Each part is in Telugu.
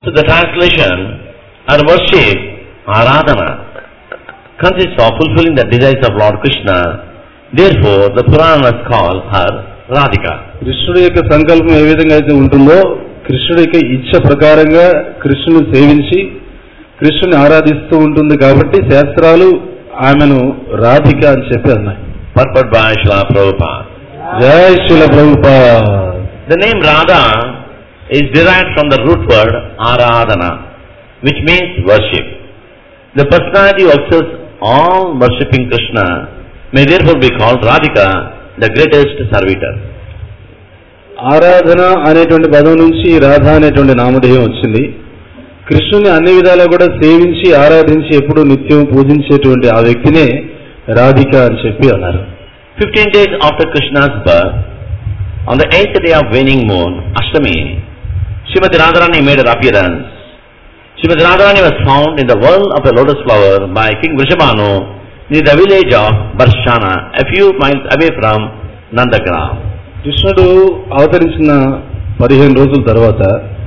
So the translation or worship, aradhana, consists of fulfilling the desires of Lord Krishna. Therefore, the Puranas call her Radhika. కృష్ణుడి యొక్క సంకల్పం ఏ విధంగా అయితే ఉంటుందో కృష్ణుడి యొక్క ఇచ్చ ప్రకారంగా కృష్ణుని సేవించి కృష్ణుని ఆరాధిస్తూ ఉంటుంది కాబట్టి శాస్త్రాలు ఆమెను రాధిక అని చెప్పి అన్నాయి Purport by Srila Prabhupada. జై శిల ప్రభుపా The name Radha is derived from the root word aradhana, which means worship. The personality who observes all worshipping Krishna may therefore be called Radhika, the greatest servitor. ఆరాధన అనేటువంటి పదం నుంచి రాధ అనేటువంటి నామధేయం వచ్చింది కృష్ణుని అన్ని విధాలా కూడా సేవించి ఆరాధించి ఎప్పుడు నిత్యం పూజించేటువంటి ఆ వ్యక్తినే రాధిక అని చెప్పి అన్నారు 15 days after Krishna's birth, on the eighth day of waning moon, Ashtami, Srimati Radharani made her appearance. Srimati Radharani was found in the whirl of a lotus flower by King Vrishabhanu near the village of Barshana, a few miles away from Nandagram. కృష్ణుడు అవతరించిన పదిహేను రోజుల తర్వాత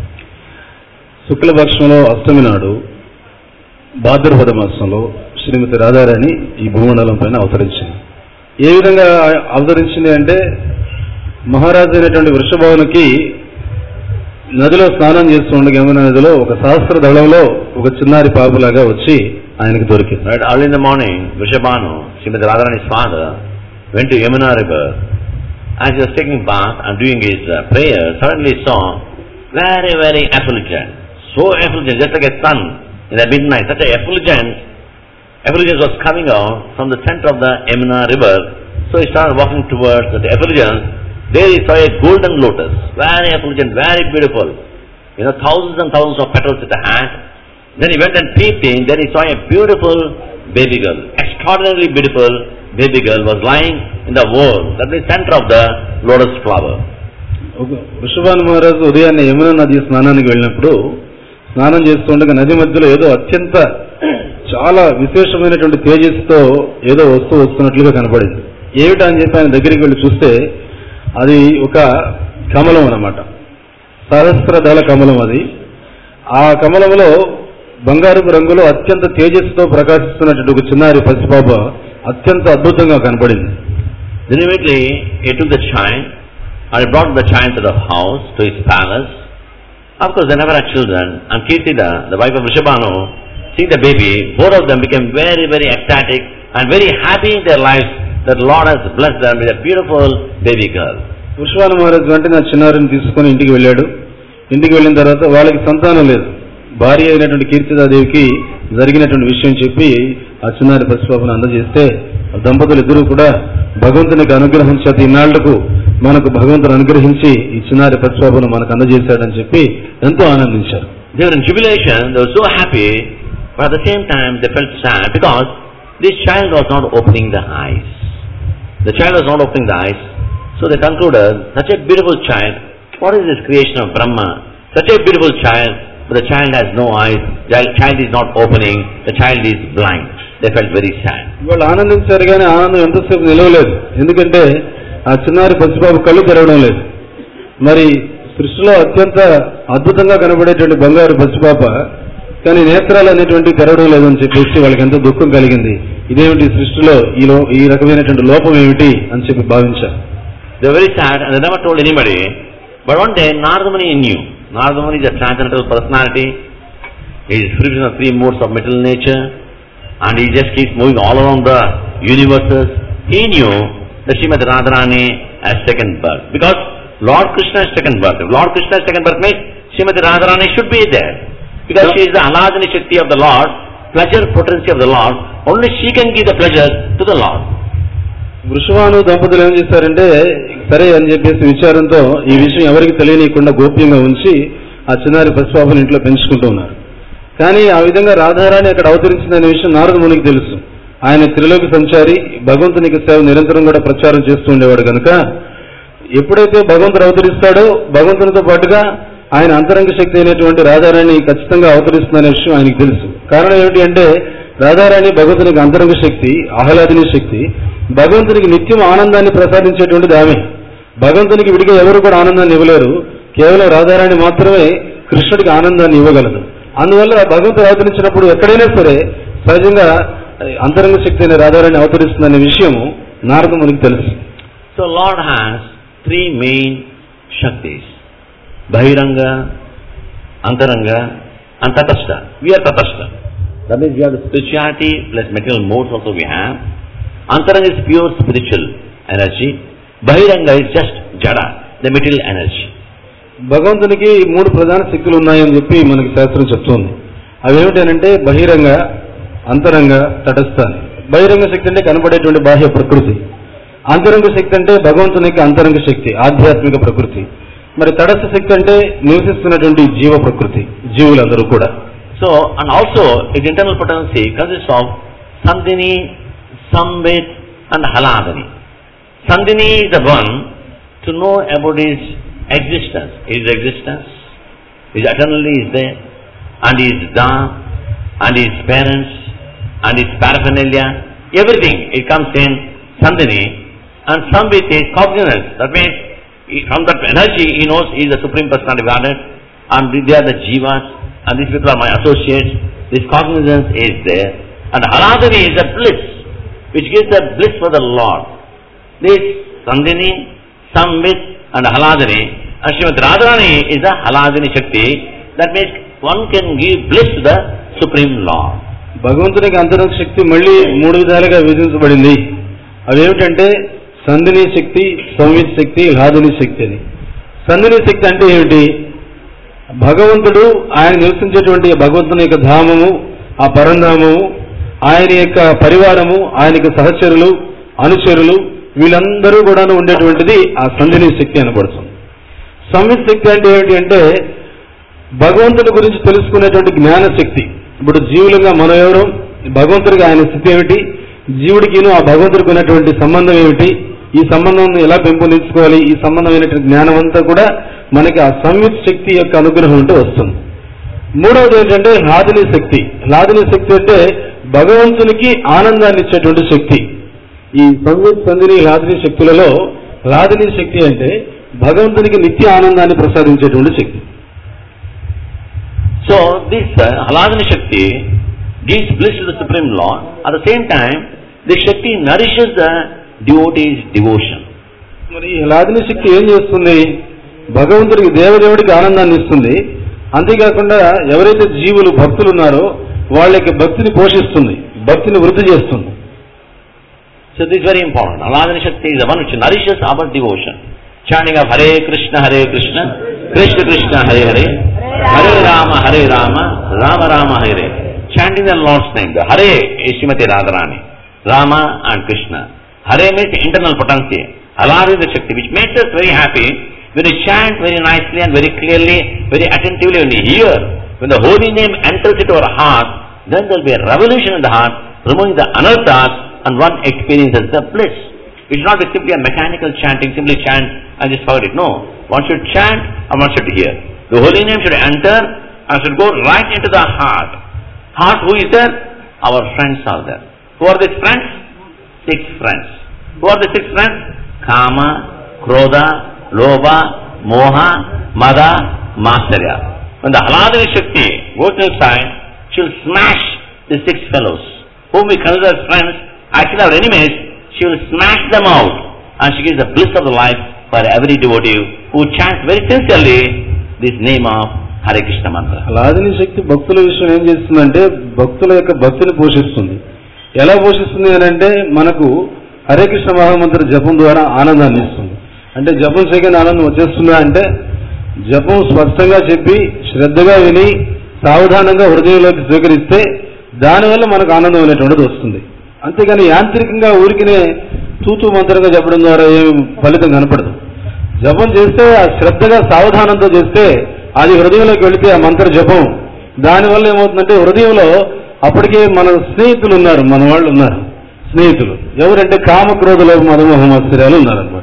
శుక్లపక్షంలో అష్టమి నాడు భాద్రపద మాసంలో శ్రీమతి రాధారాణి ఈ భూమండలం పైన అవతరించింది ఏ విధంగా అవతరించింది అంటే మహారాజు అయినటువంటి వృషభవనికి నదిలో స్నానం చేస్తూ ఉండగా యమునా నదిలో ఒక సహస్ర దళంలో ఒక చిన్నారి పాపులాగా వచ్చి ఆయనకు దొరికింది Right, early in the morning, Vrishabhanu, Srimati Radharani's father, went to Yamuna river. As he was taking bath and doing his uh, prayer, suddenly saw very, very effulgent, so effulgent, just like a sun in the midnight, such a effulgent, effulgence was coming out from the center of the Yamuna river. So he started walking towards the effulgence. There he saw a golden lotus, very effulgent, very beautiful. You know, thousands and thousands of petals it had. Then he went and peeped in, then he saw a beautiful baby girl, extraordinarily beautiful baby girl was lying in the world, at the center of the lotus flower. ఒక వృషభాను మహారాజు ఉదయాన్నే యమున నది స్నానానికి వెళ్ళినప్పుడు స్నానం చేస్తుండగా నది మధ్యలో ఏదో అత్యంత చాలా విశేషమైనటువంటి తేజస్సుతో ఏదో వస్తువు వస్తున్నట్లుగా కనపడింది ఏమిటా అని చెప్పి ఆయన దగ్గరికి వెళ్ళి చూస్తే అది ఒక కమలం అన్నమాట సహస్ర దళ కమలం అది ఆ కమలంలో బంగారపు రంగులో అత్యంత తేజస్సుతో ప్రకాశిస్తున్నటువంటి ఒక చిన్నారి పసిపాప అత్యంత అద్భుతంగా కనపడింది Then immediately he took the child and he brought the child to the house, to his palace. Of course, they never had children. And Kirtida, the wife of Vrishabhanu, seeing the baby, both of them became very, very ecstatic and very happy in their lives that Lord has blessed them with a beautiful baby girl. పుష్పాన మహారాజు వెంటనే ఆ చిన్నారిని తీసుకొని ఇంటికి వెళ్ళాడు ఇంటికి వెళ్ళిన తర్వాత వాళ్ళకి సంతానం లేదు భార్య అయినటువంటి కీర్తిదాదేవికి జరిగినటువంటి విషయం చెప్పి ఆ చిన్నారి పసిపాపను అందజేస్తే ఆ దంపతులు ఇద్దరు కూడా భగవంతునికి అనుగ్రహం చేత ఇన్నాళ్లకు మనకు భగవంతుడు అనుగ్రహించి ఈ చిన్నారి పసిపాపను మనకు అందజేశాడని చెప్పి ఎంతో ఆనందించారు They were in jubilation, they were so happy, but at the same time they felt sad because this child was not opening the eyes. The child was not opening the eyes, so they concluded, such a beautiful child, what is this creation of Brahma? Such a beautiful child, but the child has no eyes, the child is not opening, the child is blind. They felt very sad. వాళ్ళు ఆనందించారు కానీ ఆనందం ఎంతసేపు నిలవలేదు ఎందుకంటే ఆ చిన్నారి పసిబాబు కళ్ళు తెరవడం లేదు మరి సృష్టిలో అత్యంత అద్భుతంగా కనబడేటువంటి బంగారు పసిపాప కానీ నేత్రాలు అనేటువంటి తెరవడం లేదని చెప్పేసి వాళ్ళకి ఎంతో దుఃఖం కలిగింది ఇదేమిటి సృష్టిలో ఈ లో ఈ రకమైనటువంటి లోపం ఏమిటి అని చెప్పి భావించారు They were very sad and they never told anybody. But one day Nardamani knew. Nardamani is a transcendental personality. He is free from the three modes of material nature and he just keeps moving all around the universes. He knew that Srimati Radharani has second birth. Because Lord Krishna has second birth. If Lord Krishna has second birth means Srimati Radharani should be there. Because she is the Aladani Shakti of the Lord, pleasure potency of the Lord. Only she can give the pleasure to the Lord. Vrishabhanu దంపతులు ఏం చేశారంటే సరే అని చెప్పేసి విచారంతో ఈ విషయం ఎవరికి తెలియనీయకుండా గోప్యంగా ఉంచి ఆ చిన్నారి పసిపాపను ఇంట్లో పెంచుకుంటూ ఉన్నారు కానీ ఆ విధంగా రాధారాణి అక్కడ అవతరించిందనే విషయం నారద మునికి తెలుసు ఆయన త్రిలోకి సంచారి భగవంతునికి సేవ నిరంతరం కూడా ప్రచారం చేస్తూ ఉండేవాడు కనుక ఎప్పుడైతే భగవంతుడు అవతరిస్తాడో భగవంతునితో పాటుగా ఆయన అంతరంగ శక్తి అయినటువంటి రాధారాణి ఖచ్చితంగా అవతరిస్తుందనే విషయం ఆయనకు తెలుసు కారణం ఏమిటి అంటే రాధారాణి భగవంతునికి అంతరంగ శక్తి ఆహ్లాదిని శక్తి భగవంతునికి నిత్యం ఆనందాన్ని ప్రసాదించేటువంటిది ఆమె భగవంతునికి విడిగా ఎవరు కూడా ఆనందాన్ని ఇవ్వలేరు కేవలం రాధారాణి మాత్రమే కృష్ణుడికి ఆనందాన్ని ఇవ్వగలదు అందువల్ల భగవంతుడు అవతరించినప్పుడు ఎక్కడైనా సరే సహజంగా ఆ, అంతరంగ శక్తి అనే రాధారాణి అవతరిస్తుందనే విషయము నారద మనకి తెలుసు So Lord has three main Shaktis. Bahiranga, Antaranga and Tatastha. We are Tatastha. That means we have the spirituality plus material modes also we have. Antaranga is pure spiritual energy. Bahiranga is just Jada, the material energy. భగవంతునికి మూడు ప్రధాన శక్తులు ఉన్నాయని చెప్పి మనకి శాస్త్రం చెప్తుంది అవి ఏమిటంటే బహిరంగ అంతరంగ తటస్థ అని. బహిరంగ శక్తి అంటే కనబడేటువంటి బాహ్య ప్రకృతి అంతరంగ శక్తి అంటే భగవంతుని యొక్క అంతరంగ శక్తి ఆధ్యాత్మిక ప్రకృతి మరి తటస్థ శక్తి అంటే నివసిస్తున్నటువంటి జీవ ప్రకృతి జీవులందరూ కూడా So, and also its internal potency consists of Sandhini, Sambit and Haladini. Sandhini is the one to know about his existence. His existence is eternally is there and his da and his parents and his paraphernalia, everything it comes in Sandhini and Sambit is cognizance. That means he- from that energy he knows he is the Supreme Personality of Godhead and they are the jivas and these people are my associates. This cognizance is there and Haladini is the bliss which gives the bliss for the Lord. This Sandhini, Sambit and Haladini and Srimati Radharani is the Haladini Shakti. That means one can give bliss to the Supreme Lord. భగవంతునికి అంతరంగ శక్తి మళ్ళీ మూడు విధాలుగా విభజించబడింది అవేమిటంటే సంధిని శక్తి సంవిత్ శక్తి లాదిని శక్తి అని సంధిని శక్తి అంటే ఏమిటి భగవంతుడు ఆయన నివసించేటువంటి భగవంతుని యొక్క ధామము ఆ పరంధామము ఆయన యొక్క పరివారము ఆయన యొక్క సహచరులు అనుచరులు వీళ్ళందరూ కూడా ఉండేటువంటిది ఆ సంధిని శక్తి అనబడుతుంది సంవిత్ శక్తి అంటే ఏమిటి అంటే భగవంతుడి గురించి తెలుసుకునేటువంటి జ్ఞాన శక్తి ఇప్పుడు జీవులుగా మనం ఎవరు భగవంతుడికి ఆయన స్థితి ఏమిటి జీవుడికిను ఆ భగవంతుడికి ఉన్నటువంటి సంబంధం ఏమిటి ఈ సంబంధం ఎలా పెంపొందించుకోవాలి ఈ సంబంధమైనటువంటి జ్ఞానం అంతా కూడా మనకి ఆ సంవిత్ శక్తి యొక్క అనుగ్రహం ఉంటే వస్తుంది మూడవది ఏంటంటే లాదిని శక్తి లాదిని శక్తి అంటే భగవంతునికి ఆనందాన్ని ఇచ్చేటువంటి శక్తి ఈ సంవిత్ సంధిని లాదిని శక్తులలో లాదిని శక్తి అంటే భగవంతునికి నిత్య ఆనందాన్ని ప్రసాదించేటువంటి శక్తి So this uh, Haladini Shakti gives bliss to the Supreme Lord. At the same time, this Shakti nourishes the devotee's devotion. మరి ఈ లాదిని శక్తి ఏం చేస్తుంది భగవంతుడికి దేవదేవుడికి ఆనందాన్ని ఇస్తుంది అంతేకాకుండా ఎవరైతే జీవులు భక్తులు ఉన్నారో వాళ్ళ యొక్క భక్తిని పోషిస్తుంది భక్తిని వృద్ధి చేస్తుంది So this is very important. Haladini Shakti is the one which nourishes our devotion. Chanting of Hare Krishna, Hare Krishna, Krishna Krishna, Hare Hare, Hare Rama, Hare Rama, Rama Rama, Hare. Chanting the Lord's name. The Hare is Srimati Radharani, Rama and Krishna. Hare means internal potency. Alad is the Shakti, which makes us very happy when we chant very nicely and very clearly, very attentively when we hear. When the holy name enters into our heart, then there will be a revolution in the heart, removing the anarthas, and one experiences the bliss. It should not be simply a mechanical chanting, simply chant and just forget it. No. One should chant and one should hear. The holy name should enter and should go right into the heart. Heart, who is there? Our friends are there. Who are these friends? Six friends. Who are the six friends? Kama, Krodha, Lobha, Moha, Mada, Matsarya. When the Haladini Shakti goes inside, she will smash the six fellows whom we consider as friends, actually our enemies, she will smash them out and she gives the bliss of the life for every devotee who chants very sincerely this name of Hare Krishna mantra. లాదిని శక్తి భక్తుల విషయం ఏం చేస్తుందంటే భక్తుల యొక్క భక్తిని పోషిస్తుంది ఎలా పోషిస్తుంది అని అంటే మనకు హరే కృష్ణ మహామంత్ర జపం ద్వారా ఆనందాన్ని ఇస్తుంది అంటే జపం చేయగానే ఆనందం వచ్చేస్తుందా అంటే జపం స్పష్టంగా చెప్పి శ్రద్ధగా విని సావధానంగా హృదయంలోకి స్వీకరిస్తే దానివల్ల మనకు ఆనందం అనేటువంటిది వస్తుంది అంతేగాని యాంత్రికంగా ఊరికినే తూతూ మంత్రంగా చెప్పడం ద్వారా ఏం ఫలితం కనపడదు జపం చేస్తే ఆ శ్రద్ధగా సావధానంతో చేస్తే అది హృదయంలోకి వెళితే ఆ మంత్ర జపం దానివల్ల ఏమవుతుందంటే హృదయంలో అప్పటికే మన స్నేహితులు ఉన్నారు మన వాళ్ళు ఉన్నారు స్నేహితులు ఎవరంటే కామ క్రోధలో మధుమోహ మత్సర్యాలు ఉన్నారనమాట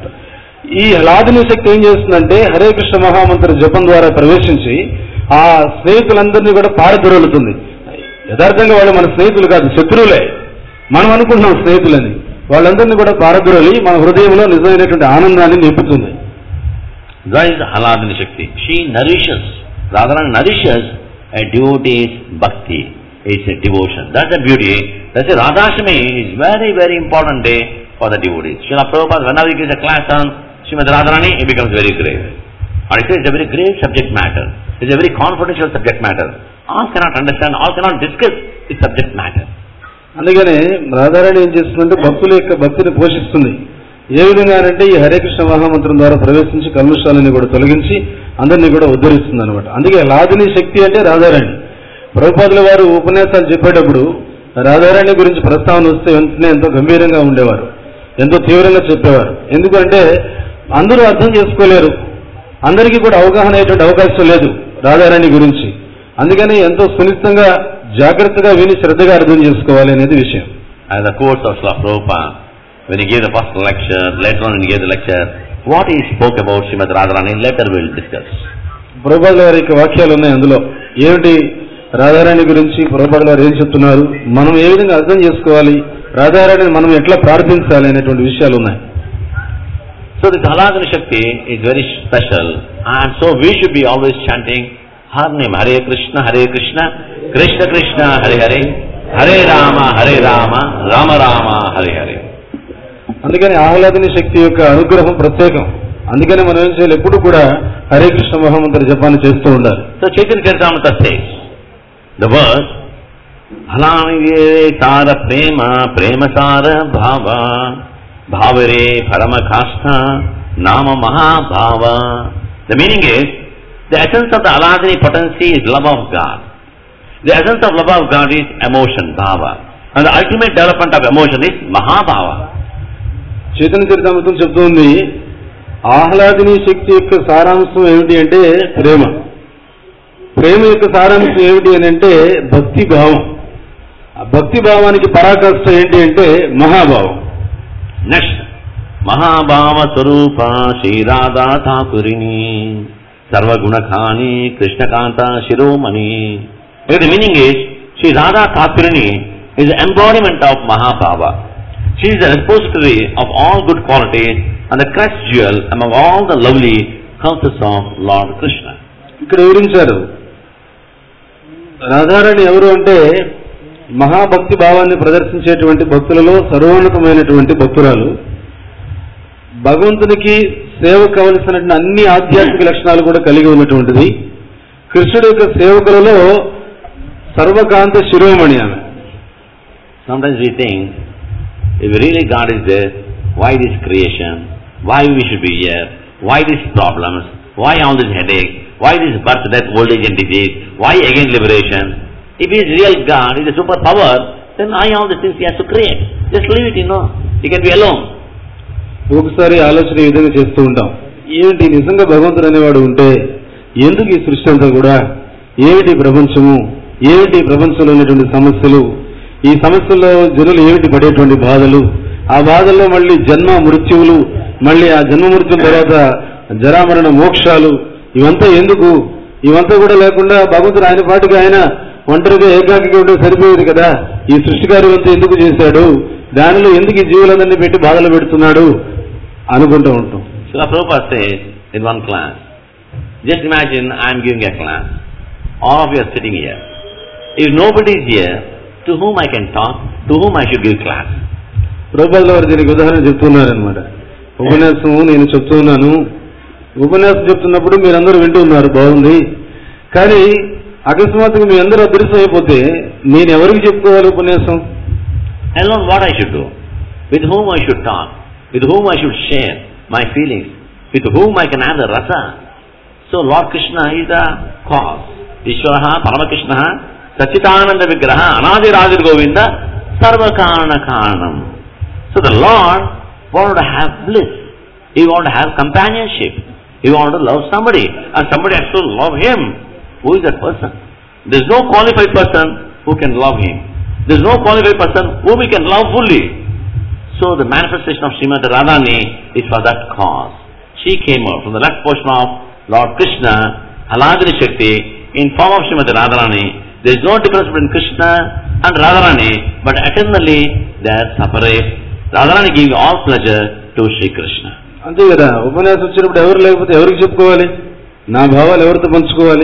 ఈ లాదిని శక్తి ఏం చేస్తుందంటే హరే కృష్ణ మహామంత్ర జపం ద్వారా ప్రవేశించి ఆ స్నేహితులందరినీ కూడా పారదొరులుతుంది యథార్థంగా వాళ్ళు మన స్నేహితులు కాదు శత్రువులే మనం అనుకుంటున్నాం స్నేహితులని వాళ్ళందరినీ కూడా పారద్రోలి మన హృదయంలో నిజమైనటువంటి ఆనందాన్ని నింపుతుంది That is Haladini Shakti. She nourishes Radharani nourishes a devotee's bhakti. It's a devotion. That's the beauty. That's a Radhashami is very, very important day for the devotees. Srila Prabhupada, whenever he gives a class on Srimad Radharani, it becomes very grave. And it is a very grave subject matter. It's a very confidential subject matter. All cannot understand, all cannot discuss this subject matter. అందుకనే రాధారాణి ఏం చేస్తుందంటే భక్తుల యొక్క భక్తిని పోషిస్తుంది ఏ విధంగా అంటే ఈ హరే కృష్ణ మహామంత్రం ద్వారా ప్రవేశించి కల్మషాలని కూడా తొలగించి అందరినీ కూడా ఉద్ధరిస్తుంది అనమాట అందుకే లాదిని శక్తి అంటే రాధారాణి ప్రభుపాదుల వారు ఉపన్యాసాలు చెప్పేటప్పుడు రాధారాణి గురించి ప్రస్తావన వస్తే వెంటనే ఎంతో గంభీరంగా ఉండేవారు ఎంతో తీవ్రంగా చెప్పేవారు ఎందుకంటే అందరూ అర్థం చేసుకోలేరు అందరికీ కూడా అవగాహన అయ్యేటువంటి అవకాశం లేదు రాధారాణి గురించి అందుకని ఎంతో సునిశ్చితంగా జాగ్రత్తగా విని శ్రద్ధగా అర్థం చేసుకోవాలి అనేది విషయం And the quotes of Srila Prabhupada, when he gave the first lecture, later on when he gave the lecture, what he spoke about Srimad Radharani, later we will discuss. ప్రభుపాదుల వారి యొక్క వాక్యాలు ఉన్నాయి అందులో ఏమిటి రాధారాణి గురించి ప్రభుపాదుల వారు ఏం చెప్తున్నారు మనం ఏ విధంగా అర్థం చేసుకోవాలి రాధారాణిని మనం ఎట్లా ప్రార్థించాలి అనేటువంటి విషయాలు ఉన్నాయి So this Haladana Shakti is very special and so we should be always chanting her name, Hare Krishna, Hare Krishna, Krishna Krishna, Hare Hare, Hare Rama, Hare Rama, Rama Rama, Hare Hare. అందుకని ఆహ్లాదిని శక్తి యొక్క అనుగ్రహం ప్రత్యేకం అందుకని మనం ఏం చేయాలి ఎప్పుడు కూడా హరే కృష్ణ మహామంత్ర జపాన్ని చేస్తూ ఉండాలి So Chaitanya Charitamrita says, the verse, Halani Sara Prema, Prema Sara Bhava, Bhavare Paramakasta, Nama Mahabhava. The meaning is, the essence of the Aladini potency is love of God. The essence of love of God is emotion, bhava. And the ultimate development of emotion is Mahabhava. Chaitanya చరితామృతం చెప్తోంది ఆహ్లాదిని శక్తి యొక్క సారాంశం ఏమిటి అంటే ప్రేమ ప్రేమ యొక్క సారాంశం ఏమిటి అని అంటే భక్తి భావం ఆ భక్తి భావానికి పరాకాష్ట ఏంటి అంటే మహాభావం Next, Mahabhava Sarupa Shri Radha Thakurini Sarvagunakhani Krishna Kanta Shiromani. Here the meaning is, Shri Radha Thakurini is the embodiment of Mahabhava. She is the repository of all good qualities and the crest jewel among all the lovely counsels of Lord Krishna. ఇక్కడ వివరించారు రాధారాణి ఎవరు అంటే మహాభక్తి భావాన్ని ప్రదర్శించేటువంటి భక్తులలో సర్వోన్నతమైనటువంటి భక్తురాలు భగవంతునికి సేవ కావలసినటువంటి అన్ని ఆధ్యాత్మిక లక్షణాలు కూడా కలిగి ఉన్నటువంటిది కృష్ణుడి యొక్క సేవకులలో సర్వకాంత శిరోమణి ఆమె Sometimes we think, if really God is there, why this creation? Why we should be here? Why these problems? Why all this headache? Why this birth, death, old age and disease? Why again liberation? If he is real God, he is a superpower, then why all these things he has to create? Just leave it, you know. He can be alone. ఒకసారి ఆలోచన ఈ విధంగా చేస్తూ ఉంటాం ఏంటి నిజంగా భగవంతుడు అనేవాడు ఉంటే ఎందుకు ఈ సృష్టి అంతా కూడా ఏమిటి ఈ ప్రపంచము ఏమిటి ఈ ప్రపంచంలో ఉన్నటువంటి సమస్యలు ఈ సమస్యల్లో జనులు ఏమిటి పడేటువంటి బాధలు ఆ బాధల్లో మళ్ళీ జన్మ మృత్యువులు మళ్ళీ ఆ జన్మ మృత్యుల తర్వాత జరామరణ మోక్షాలు ఇవంతా ఎందుకు ఇవంతా కూడా లేకుండా భగవంతుడు ఆయన పాటికి ఆయన ఒంటరిగా ఏకాకిగా ఉంటే సరిపోయేది కదా ఈ సృష్టి కార్యం అంతా ఎందుకు చేశాడు దానిలో ఎందుకు ఈ జీవులందరినీ పెట్టి బాధలు పెడుతున్నాడు అనుకుంటూ ఉంటాం Srila Prabhupada says in one class, just imagine I am giving a class. All of you are sitting here. If nobody is here, to whom I can talk, to whom I should give class? ప్రభుత్వాల వారు దీనికి ఉదాహరణ చెప్తున్నారనమాట ఉపన్యాసం నేను చెప్తున్నాను ఉపన్యాసం చెప్తున్నప్పుడు మీరందరూ వింటూ ఉన్నారు బాగుంది కానీ అకస్మాత్తుగా మీ అందరూ అదృశ్యం అయిపోతే నేను ఎవరికి చెప్పుకోవాలి ఉపన్యాసం Alone what I should do? With whom I should talk? With whom I should share my feelings? With whom I can have the rasa? So Lord Krishna is the cause. Ishwaraha, Paramakrishna, Sachitananda Vigraha, Anadiradir Govinda, Sarva Karana Karanam. So the Lord wanted to have bliss. He wanted to have companionship. He wanted to love somebody. And somebody has to love him. Who is that person? There is no qualified person who can love him. There is no qualified person whom he can love fully. So the manifestation of Srimati Radhani is for that cause. She came out from the left portion of Lord Krishna, Aladini Shakti, in form of Srimati Radharani. There is no difference between Krishna and Radharani, but eternally they are separate. Radharani giving all pleasure to Sri Krishna. అంతే కదా ఉపన్యాసం వచ్చినప్పుడు ఎవరు లేకపోతే ఎవరికి చెప్పుకోవాలి నా భావాలు ఎవరితో పంచుకోవాలి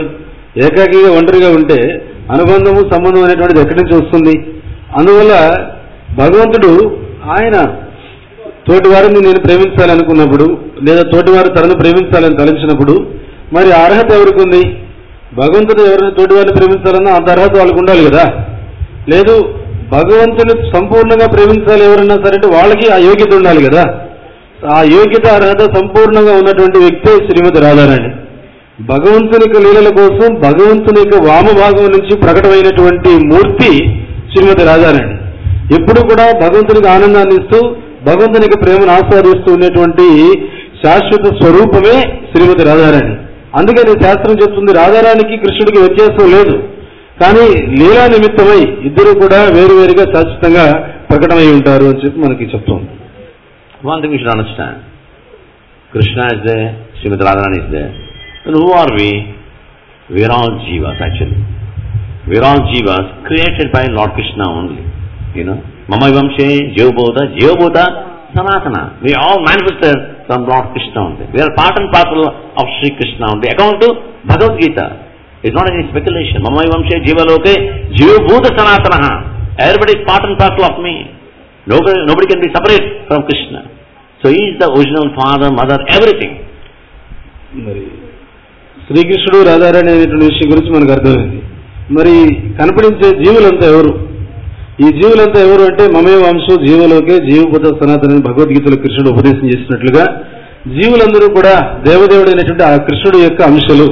ఏకాకిగా ఒంటరిగా ఉంటే అనుబంధము సంబంధం అనేటువంటిది ఎక్కడి నుంచి వస్తుంది అందువల్ల భగవంతుడు ఆయన తోటి వారిని నేను ప్రేమించాలనుకున్నప్పుడు లేదా తోటి వారు తనను ప్రేమించాలని తలంచినప్పుడు మరి ఆ అర్హత ఎవరికి ఉంది భగవంతుడు ఎవరిని తోటి వారిని ప్రేమించాలన్నా అంత అర్హత వాళ్ళకు ఉండాలి కదా లేదు భగవంతుని సంపూర్ణంగా ప్రేమించాలి ఎవరన్నా సరే అంటే వాళ్ళకి ఆ యోగ్యత ఉండాలి కదా ఆ యోగ్యత అర్హత సంపూర్ణంగా ఉన్నటువంటి వ్యక్తే శ్రీమతి రాధారాణి భగవంతుని యొక్క లీలల కోసం భగవంతుని యొక్క వామభాగం నుంచి ప్రకటమైనటువంటి మూర్తి శ్రీమతి రాధారాణి ఎప్పుడు కూడా భగవంతునికి ఆనందాన్ని ఇస్తూ భగవంతుని యొక్క ప్రేమను ఆస్వాదిస్తూ ఉండేటువంటి శాశ్వత స్వరూపమే శ్రీమతి రాధారాణి అందుకని శాస్త్రం చెప్తుంది రాధారాణికి కృష్ణుడికి వ్యత్యాసం లేదు కానీ లీలా నిమిత్తమై ఇద్దరు కూడా వేరువేరుగా శాశ్వతంగా ప్రకటమై ఉంటారు అని చెప్పి మనకి చెప్తుంది One thing we should understand. Krishna is there, Srimati Radharani is there. Then who are we? We are all jivas actually. We are all jivas created by Lord Krishna only. You know. Mama Vamshe, Jivabodha, Jivabodha, Sanatana. We are all manifested from Lord Krishna only. We are part and parcel of Sri Krishna only. According to Bhagavad Gita. It's not any speculation. Mama Vamshe, Jivaloke, Jivabodha Sanatana. Everybody is part and parcel of me. Nobody, nobody can be separate from Krishna. So he is the original father, mother, everything. మరి శ్రీకృష్ణుడు రాధారాణి అనేటువంటి విషయం గురించి మనకు అర్థమైంది మరి కనపడించే జీవులంతా ఎవరు ఈ జీవులంతా ఎవరు అంటే మమే వంశం జీవలోకే జీవపద సనాతన అని భగవద్గీతలో కృష్ణుడు ఉపదేశం చేసినట్లుగా జీవులందరూ కూడా దేవదేవుడు అయినటువంటి ఆ కృష్ణుడు యొక్క అంశలు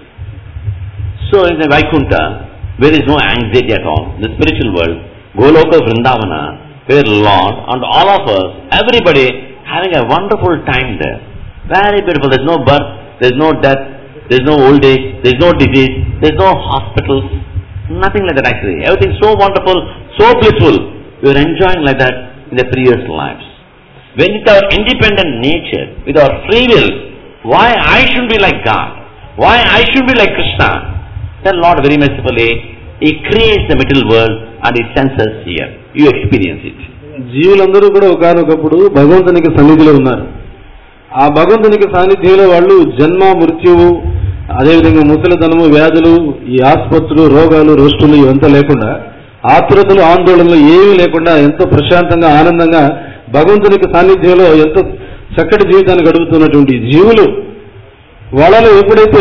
So in the Vaikuntha, where there is no anxiety at all, the spiritual world, Goloka Vrindavana, where Lord and all of us, everybody having a wonderful time there. Very beautiful. There's no birth, there's no death, there's no old age, there's no disease, there's no hospitals, nothing like that actually. Everything's so wonderful, so blissful. We are enjoying like that in the previous lives. When with our independent nature, with our free will, why I should be like God? Why I should be like Krishna? Then Lord very mercifully, He creates the material world and He sends us here. You experience it. జీవులందరూ కూడా ఒకనొకప్పుడు భగవంతునికి సన్నిధిలో ఉన్నారు ఆ భగవంతునికి సాన్నిధ్యంలో వాళ్ళు జన్మ మృత్యువు అదేవిధంగా ముసలితనము వ్యాధులు ఈ ఆసుపత్రులు రోగాలు రోష్టులు ఇవంతా లేకుండా ఆతురతలు ఆందోళనలు ఏమీ లేకుండా ఎంతో ప్రశాంతంగా ఆనందంగా భగవంతునికి సాన్నిధ్యంలో ఎంతో చక్కటి జీవితాన్ని గడుపుతున్నటువంటి జీవులు వాళ్ళలో ఎప్పుడైతే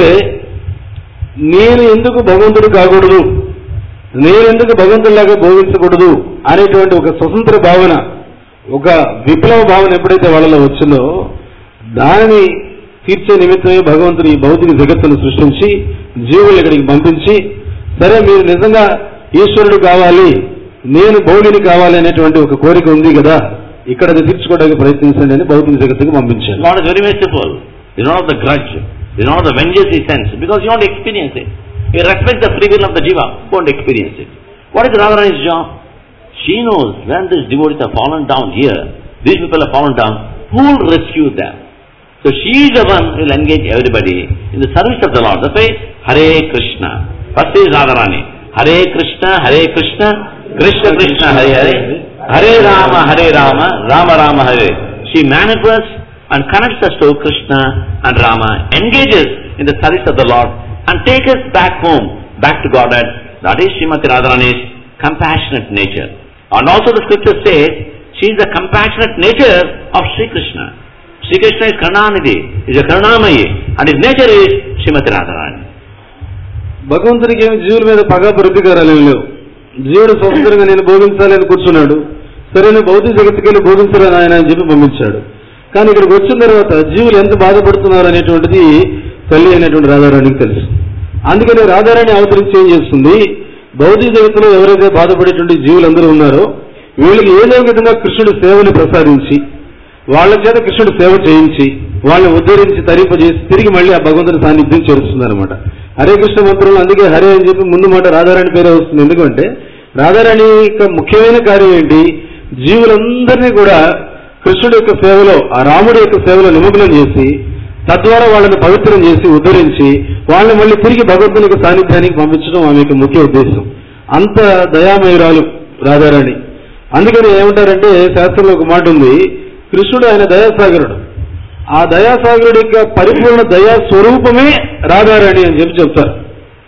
నేను ఎందుకు భగవంతుడు కాకూడదు నేను ఎందుకు భగవంతుడిలాగా భోగించకూడదు అనేటువంటి ఒక స్వతంత్ర భావన ఒక విప్లవ భావన ఎప్పుడైతే వాళ్ళలో వచ్చిందో దానిని తీర్చే నిమిత్తమే భగవంతుడు ఈ భౌతిక జగత్తును సృష్టించి జీవులు ఇక్కడికి పంపించి సరే మీరు నిజంగా ఈశ్వరుడు కావాలి నేను భౌడిని కావాలి అనేటువంటి ఒక కోరిక ఉంది కదా ఇక్కడ అది తీర్చుకోవడానికి ప్రయత్నించండి అని భౌతిక జగత్తుకు పంపించారు Lord is very merciful. He's not of the grudge. He's not of the vengeance He sends because you want to experience it. He respects the free will of the jiva. Won't experience it. What is Radharani's job? She knows when these devotees have fallen down here, these people have fallen down, who will rescue them? So she is the one who will engage everybody in the service of the Lord. That's why Hare Krishna. First is Radharani. Hare Krishna, Hare Krishna, Krishna Krishna, Hare Hare. Hare Rama, Hare Rama, Rama Rama, Hare. She manifests and connects us to Krishna and Rama, engages in the service of the Lord and takes us back home, back to Godhead. That is Srimati Radharani's compassionate nature. And also the scripture says, she is the compassionate nature of Sri Krishna. Sri Krishna is Karnanidhi, is a Karnamayi, and his nature is Srimati Radharani. భగవంతునికి ఏమి జీవుల మీద పగ ప్రతీకారాలు ఏమి లేవు జీవుడు స్వతంత్రంగా నేను బోధించాలి అని కూర్చున్నాడు సరే నేను భౌతిక జగత్తుకి వెళ్ళి బోధించలేను ఆయన అని చెప్పి పంపించాడు కానీ ఇక్కడికి వచ్చిన తర్వాత జీవులు ఎంత బాధపడుతున్నారు అనేటువంటిది తల్లి అయినటువంటి రాధారాణికి తెలుసు అందుకని రాధారాణి అవతరించి ఏం చేస్తుంది భౌతిక జగత్తులో ఎవరైతే బాధపడేటువంటి జీవులందరూ ఉన్నారో వీళ్ళకి ఏదో విధంగా కృష్ణుడి సేవని ప్రసాదించి వాళ్ళ చేత కృష్ణుడు సేవ చేయించి వాళ్ళని ఉద్ధరించి తరింపజేసి తిరిగి మళ్ళీ ఆ భగవంతుని సాన్నిధ్యం చేరుస్తుంది అనమాట హరే కృష్ణ మంత్రంలో అందుకే హరే అని చెప్పి ముందు మాట రాధారాణి పేరే వస్తుంది ఎందుకంటే రాధారాణి యొక్క ముఖ్యమైన కార్యం ఏంటి జీవులందరినీ కూడా కృష్ణుడి యొక్క సేవలో ఆ రాముడి యొక్క సేవలో నిమగ్నం చేసి తద్వారా వాళ్ళని పవిత్రం చేసి ఉద్ధరించి వాళ్ళని మళ్ళీ తిరిగి భగవంతుని యొక్క సాన్నిధ్యానికి పంపించడం ఆమె యొక్క ముఖ్య ఉద్దేశం అంత దయామయురాలు రాధారాణి అందుకని ఏమంటారంటే శాస్త్రంలో ఒక మాట ఉంది కృష్ణుడు ఆయన దయాసాగరుడు ఆ దయాసాగరుడి యొక్క పరిపూర్ణ దయా స్వరూపమే రాధారాణి అని చెప్పి చెప్తారు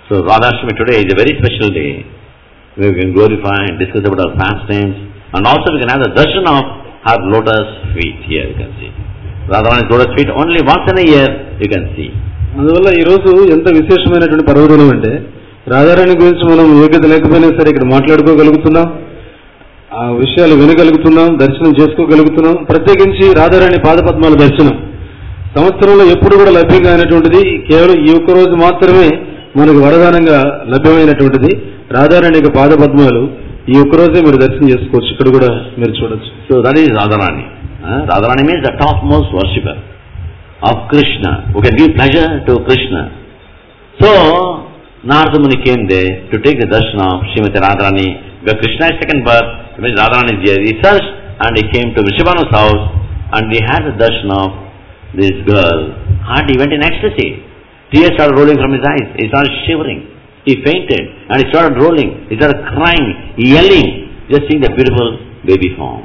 So Radhashtami today is a very special day. We can glorify and discuss about our pastimes and also we can have the darshan of her lotus feet here you can see. Radharani's lotus feet only once in a year you can see. అందువల్ల ఈ రోజు ఎంత విశేషమైనటువంటి పర్వదినం అంటే రాధారాణి గురించి మనం యోగ్యత లేకపోయినా సరే ఇక్కడ మాట్లాడుకోగలుగుతున్నాం ఆ విషయాలు వినగలుగుతున్నాం దర్శనం చేసుకోగలుగుతున్నాం ప్రత్యేకించి రాధారాణి పాదపద్మాల దర్శనం సంవత్సరంలో ఎప్పుడు కూడా లభ్యంగా అయినటువంటిది కేవలం ఈ ఒక్క రోజు మాత్రమే మనకు వరదానంగా లభ్యమైనటువంటిది రాధారాణి యొక్క పాదపద్మాలు ఈ ఒక్క రోజే మీరు దర్శనం చేసుకోవచ్చు ఇక్కడ కూడా మీరు చూడొచ్చు So that is Radharani. Uh, Radharani means the topmost worshipper of Krishna, who can give pleasure to Krishna. So, Narada Muni came there to take the darshan of Srimati Radharani. Where Krishna is second birth, it means Radharani is there. He searched and he came to Vrishabhanu's house and he had the darshan of this girl and he went in ecstasy. Tears started rolling from his eyes. He started shivering. He fainted and he started rolling. He started crying, yelling, just seeing the beautiful baby form.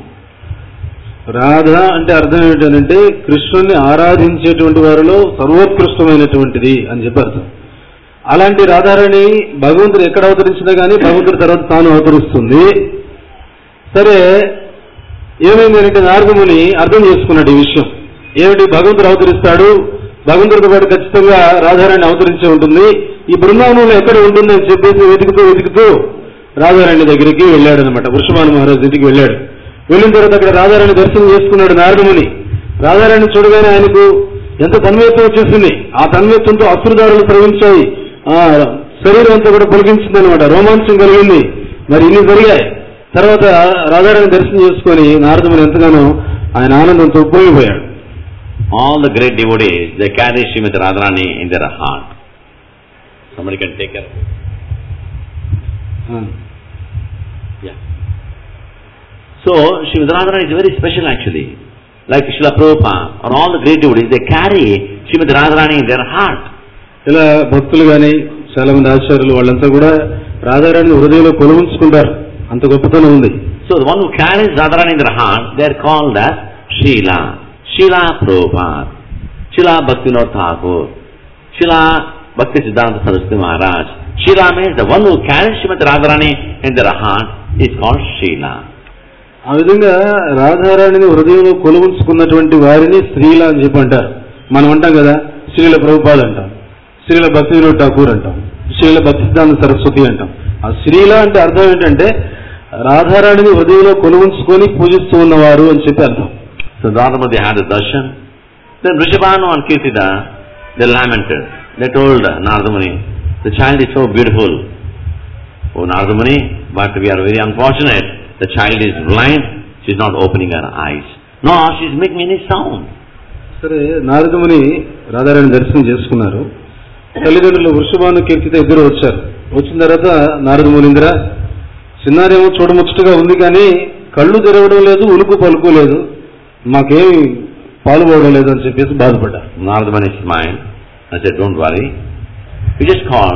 Radha అంటే అర్థం ఏంటంటే కృష్ణుని ఆరాధించేటువంటి వారిలో సర్వోత్కృష్టమైనటువంటిది అని చెప్పి అర్థం అలాంటి రాధారాణి భగవంతుడు ఎక్కడ అవతరించినా కానీ భగవంతుడి తర్వాత తాను అవతరిస్తుంది సరే ఏమైంది అంటే నారదముని అర్థం చేసుకున్నాడు ఈ విషయం ఏమిటి భగవంతుడు అవతరిస్తాడు భగవంతుడితో పాటు ఖచ్చితంగా రాధారాణి అవతరించే ఉంటుంది ఈ బృందావనంలో ఎక్కడ ఉంటుంది అని చెప్పేసి వెతుకుతూ వెతుకుతూ రాధారాణి దగ్గరికి వెళ్ళాడు అనమాట వృషభాను మహారాజు ఇంటికి వెళ్ళాడు వెళ్ళిన తర్వాత అక్కడ రాధారాణి దర్శనం చేసుకున్నాడు నారదముని రాధారాణి చూడగానే ఆయనకు ఎంత తన్మయత్వం వచ్చేసింది ఆ తన్మయత్వంతో అశ్రుదారులు ప్రవహించాయి ఆ శరీరం అంతా కూడా పొలిగించింది అనమాట రోమాంచం కలిగింది మరి ఇన్ని జరిగాయి తర్వాత రాధారాణి దర్శనం చేసుకొని నారదముని ఎంతగానో ఆయన ఆనందంతో పోయిపోయాడు All the great devotees, they carry Srimati Radharani in their heart. Somebody can take care of it. Yeah. So, Srimati Radharani is very special actually. Like Srila Prabhupada or all the great devotees, they carry Srimati Radharani in their heart. ఇలా భక్తులు కానీ చాలా మంది ఆచార్యులు వాళ్ళంతా కూడా రాధారాణి హృదయంలో కొలువుంచుకుంటారు అంత గొప్పతనం ఉంది So, the one who carries Radharani in their heart, they are called as Srila. Srila Prabhupada. Srila Bhaktivinoda Thakur. Srila Bhakti Siddhanta Saraswati Maharaj. Srila means the one who carries Srimati Radharani in their heart is called Srila. ఆ విధంగా రాధారాణిని హృదయంలో కొలువుంచుకున్నటువంటి వారిని స్త్రీల అని చెప్పి అంటారు మనం అంటాం కదా స్త్రీల ప్రభుపాలు అంటాం స్త్రీల భక్తి వినోద్ ఠాకూర్ అంటాం స్త్రీల భక్తి సిద్ధాంత సరస్వతి అంటాం ఆ స్త్రీల అంటే అర్థం ఏంటంటే రాధారాణిని హృదయంలో కొలువుంచుకొని పూజిస్తూ ఉన్నవారు అని చెప్పి అర్థం So Radhamati had a darshan. Then Rishabhanu and Kirtida, they lamented. They told Nardamuni, the child is so beautiful. Oh Nardamuni, but we are very unfortunate. The child is blind. She is not opening her eyes. No, she is making any sound. సరే నారదముని రాధారాణి దర్శనం చేసుకున్నారు తల్లిదండ్రులు వృషభాను కీర్తిత ఇద్దరు వచ్చారు వచ్చిన తర్వాత నారదమునింద్ర చిన్నారేమో చూడముచ్చటగా ఉంది కానీ కళ్ళు తెరవడం లేదు ఉలుకు పలుకు లేదు మాకేమి పాల్గొనడం లేదు అని చెప్పేసి బాధపడ్డారు Nardamuni smiled. I said, don't worry. You just call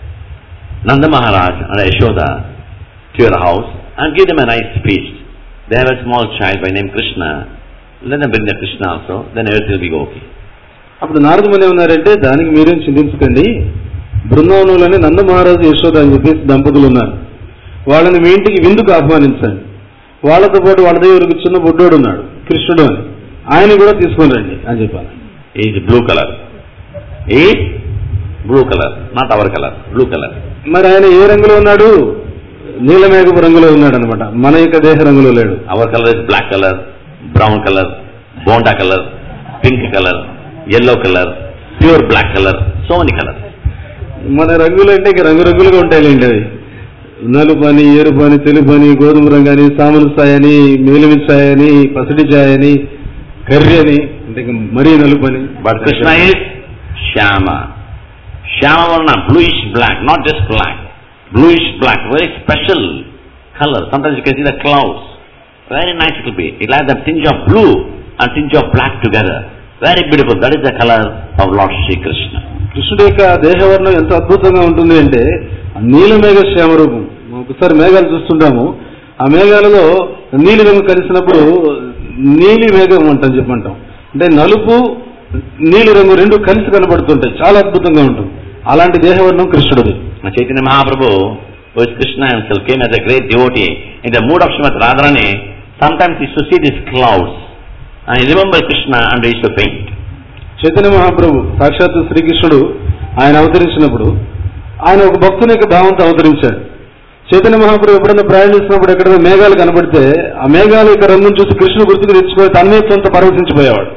Nanda Maharaj and Yashoda to your house and give them a nice feast. They have a small child by name Krishna. Let them bring the Krishna also, then everything will be okay. అప్పుడు నారదముని ఏమన్నారంటే దానికి మీరేం చింతించకండి బృందావనంలోనే నంద మహారాజు యశోద అని చెప్పేసి దంపతులు ఉన్నారు వాళ్ళని మీ ఇంటికి విందుకు ఆహ్వానించండి వాళ్ళతో పాటు వాళ్ళ దగ్గర ఒక చిన్న బుడ్డోడు ఉన్నాడు కృష్ణుడు అని ఆయన కూడా తీసుకొని రండి అని చెప్పాను He is blue color. He is blue color, not our color, blue color. మరి ఆయన ఏ రంగులో ఉన్నాడు నీలమేఘపు రంగులో ఉన్నాడు అనమాట మన యొక్క దేహ రంగులో లేడు Our color is black color, brown color, bonda color, pink color, yellow color, pure black color, so many colors. మన రంగులు అంటే ఇక రంగురంగులుగా ఉంటాయిలేండి అవి నలుపు అని ఎరుపు అని తెలుపు అని గోధుమ రంగు అని సామన ఛాయ అని మేలిమి ఛాయ అని పసిడి ఛాయ అని కర్రీ అని అంటే ఇక మరీ నలుపు అని But Krishna is Shyama. Shyama Varna, bluish black, not just black. Bluish black, very special color. Sometimes you can see the clouds. Very nice it will be. It will have the tinge of blue and tinge of black together. Very beautiful. That is the color of Lord Sri Krishna. కృష్ణుడి యొక్క దేహవర్ణం ఎంత అద్భుతంగా ఉంటుంది అంటే ఆ నీలమేఘ శ్యామ రూపం ఒకసారి మేఘాలు చూస్తుంటాము ఆ మేఘాలలో నీలి రంగు కలిసినప్పుడు నీలి మేఘం అంటాం చెప్పంటాం అంటే నలుపు నీలి రంగు రెండు కలిసి కనబడుతుంటాయి చాలా అద్భుతంగా ఉంటుంది అలాంటి దేహవర్ణం కృష్ణుడిది Now, Chaitanya Mahaprabhu, who is Krishna himself, came as a great devotee in the mood of Srimati Radharani. Sometimes he used to see these clouds and he remembered Krishna and he used to faint. Chaitanya మహాప్రభు సాక్షాత్తు శ్రీకృష్ణుడు ఆయన అవతరించినప్పుడు ఆయన ఒక భక్తుని యొక్క భావంతో అవతరించాడు చైతన్య మహాప్రభు ఎప్పుడైనా ప్రయాణిస్తున్నప్పుడు ఎక్కడైనా మేఘాలు కనబడితే ఆ మేఘాల యొక్క రంగును చూసి కృష్ణుడు గుర్తుకు తెచ్చుకొని తన్మయత్వంతో పరవశించిపోయేవాడు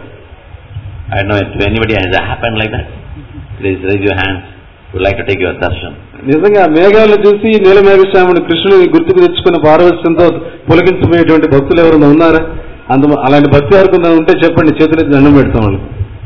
I don't know if anybody has happened like that. Please raise your hands. Would like to take your darshan. నిజంగా ఆ మేఘాలను చూసి నీలమేఘశ్యాముడు కృష్ణుని గుర్తుకు తెచ్చుకున్న పారవశ్యంతో పులకించిపోయేటువంటి భక్తులు ఎవరైనా ఉన్నారా అందు అలాంటి భక్తి వరకు ఉంటే చెప్పండి చేతులెత్తి దండం పెడతాం వాళ్ళు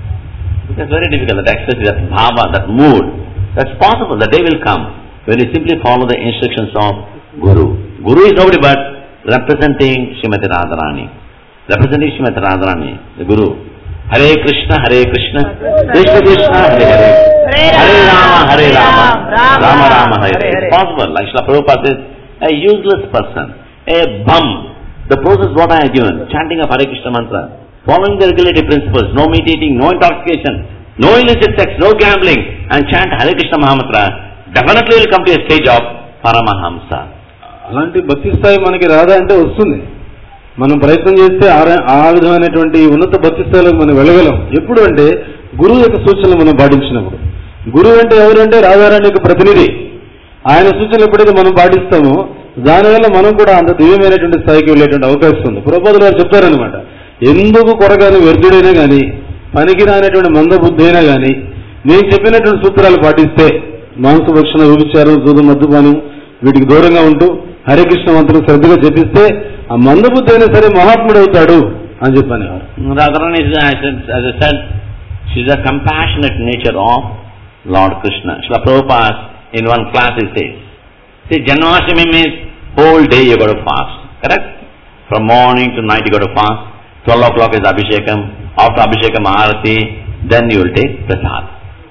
It's very difficult that access that bhava, that mood. That's possible. The day will come when you simply follow the instructions of Guru. Guru is nobody but representing Srimati Radharani. Representing Srimati Radharani, the Guru. Hare Krishna, Hare Krishna, Krishna Krishna, Hare Hare. Hare Rama, Hare Rama, Rama Rama, Hare Hare. It's possible. Like Srila Prabhupada says, a useless person, a bum. The process what I have given, chanting of Hare Krishna mantra, following the regulative principles, no meat eating, no intoxication, no illicit sex, no gambling, and chant Hare Krishna Mahamantra, definitely will come to a stage of Paramahamsa. అలాంటి భక్తి స్థాయి మనకి రాదా అంటే వస్తుంది మనం ప్రయత్నం చేస్తే ఆ ర- ఆ విధమైనటువంటి ఉన్నత భక్తి స్థాయిలోకి మనం వెళ్ళగలం ఎప్పుడు అంటే గురువు యొక్క సూచనలు మనం పాటించినప్పుడు గురువు అంటే ఎవరంటే రాధారాణి యొక్క ప్రతినిధి ఆయన సూచనలు ఎప్పుడైతే మనం పాటిస్తామో దానివల్ల మనం కూడా అంత దివ్యమైనటువంటి స్థాయికి వెళ్ళేటువంటి అవకాశం ఉంది పురోపాదులు గారు చెప్తారనమాట ఎందుకు కొరగాని వ్యర్థుడైనా కానీ పనికి రానటువంటి మందబుద్ధి అయినా కానీ నేను చెప్పినటువంటి సూత్రాలు పాటిస్తే మాంసభక్షణ వ్యభిచారం దూద మద్దుపానం వీటికి దూరంగా ఉంటూ హరే కృష్ణ మంత్రం శ్రద్ధగా జపిస్తే ఆ మందబుద్ధి అయినా సరే మహాత్ముడు అవుతాడు అని చెప్పనేవారు Radharani is, as I as I said, she's a compassionate nature of Lord Krishna. Srila Prabhupada, in one class he says, see, Janmashtami means whole day you got to fast, correct? From morning to night you got to fast. 12 o'clock is Abhishekam. After Abhishekam Arati, then you will take prasad.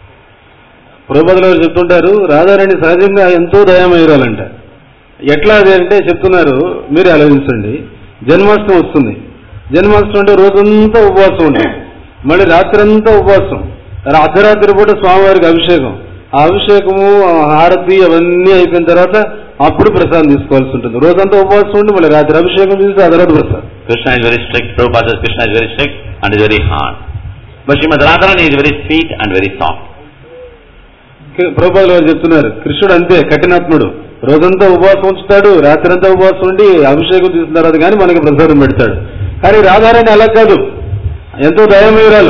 ప్రభుపదులు గారు చెప్తుంటారు రాధారాణి సహజంగా ఎంతో దయామయురాలంట ఎట్లా అది అంటే చెప్తున్నారు మీరు ఆలోచించండి జన్మాష్టమి వస్తుంది జన్మాష్టమి అంటే రోజంతా ఉపవాసం ఉంటుంది మళ్ళీ రాత్రంతా ఉపవాసం రా- అర్ధరాత్రి పూట స్వామివారికి అభిషేకం ఆ అభిషేకము ఆ హారతి అవన్నీ అయిపోయిన తర్వాత అప్పుడు ప్రసాదం తీసుకోవాల్సి ఉంటుంది రోజంతా ఉపవాసం ఉండి మళ్ళీ రాత్రి అభిషేకం చేసి ఆ తర్వాత ప్రసాదం Krishna is very strict. Prabhupada says Krishna is very strict and is very hard. But Srimad Radharani is very sweet and very soft. ప్రభుపాదులు గారు చెప్తున్నారు కృష్ణుడు అంతే కఠినాత్ముడు రోజంతా ఉపవాసం ఉంచుతాడు రాత్రంతా ఉపవాసం ఉండి అభిషేకం చేసిన తర్వాత కానీ మనకి ప్రసాదం పెడతాడు కానీ రాధారాణి అలా కాదు ఎంతో దయమీరాలు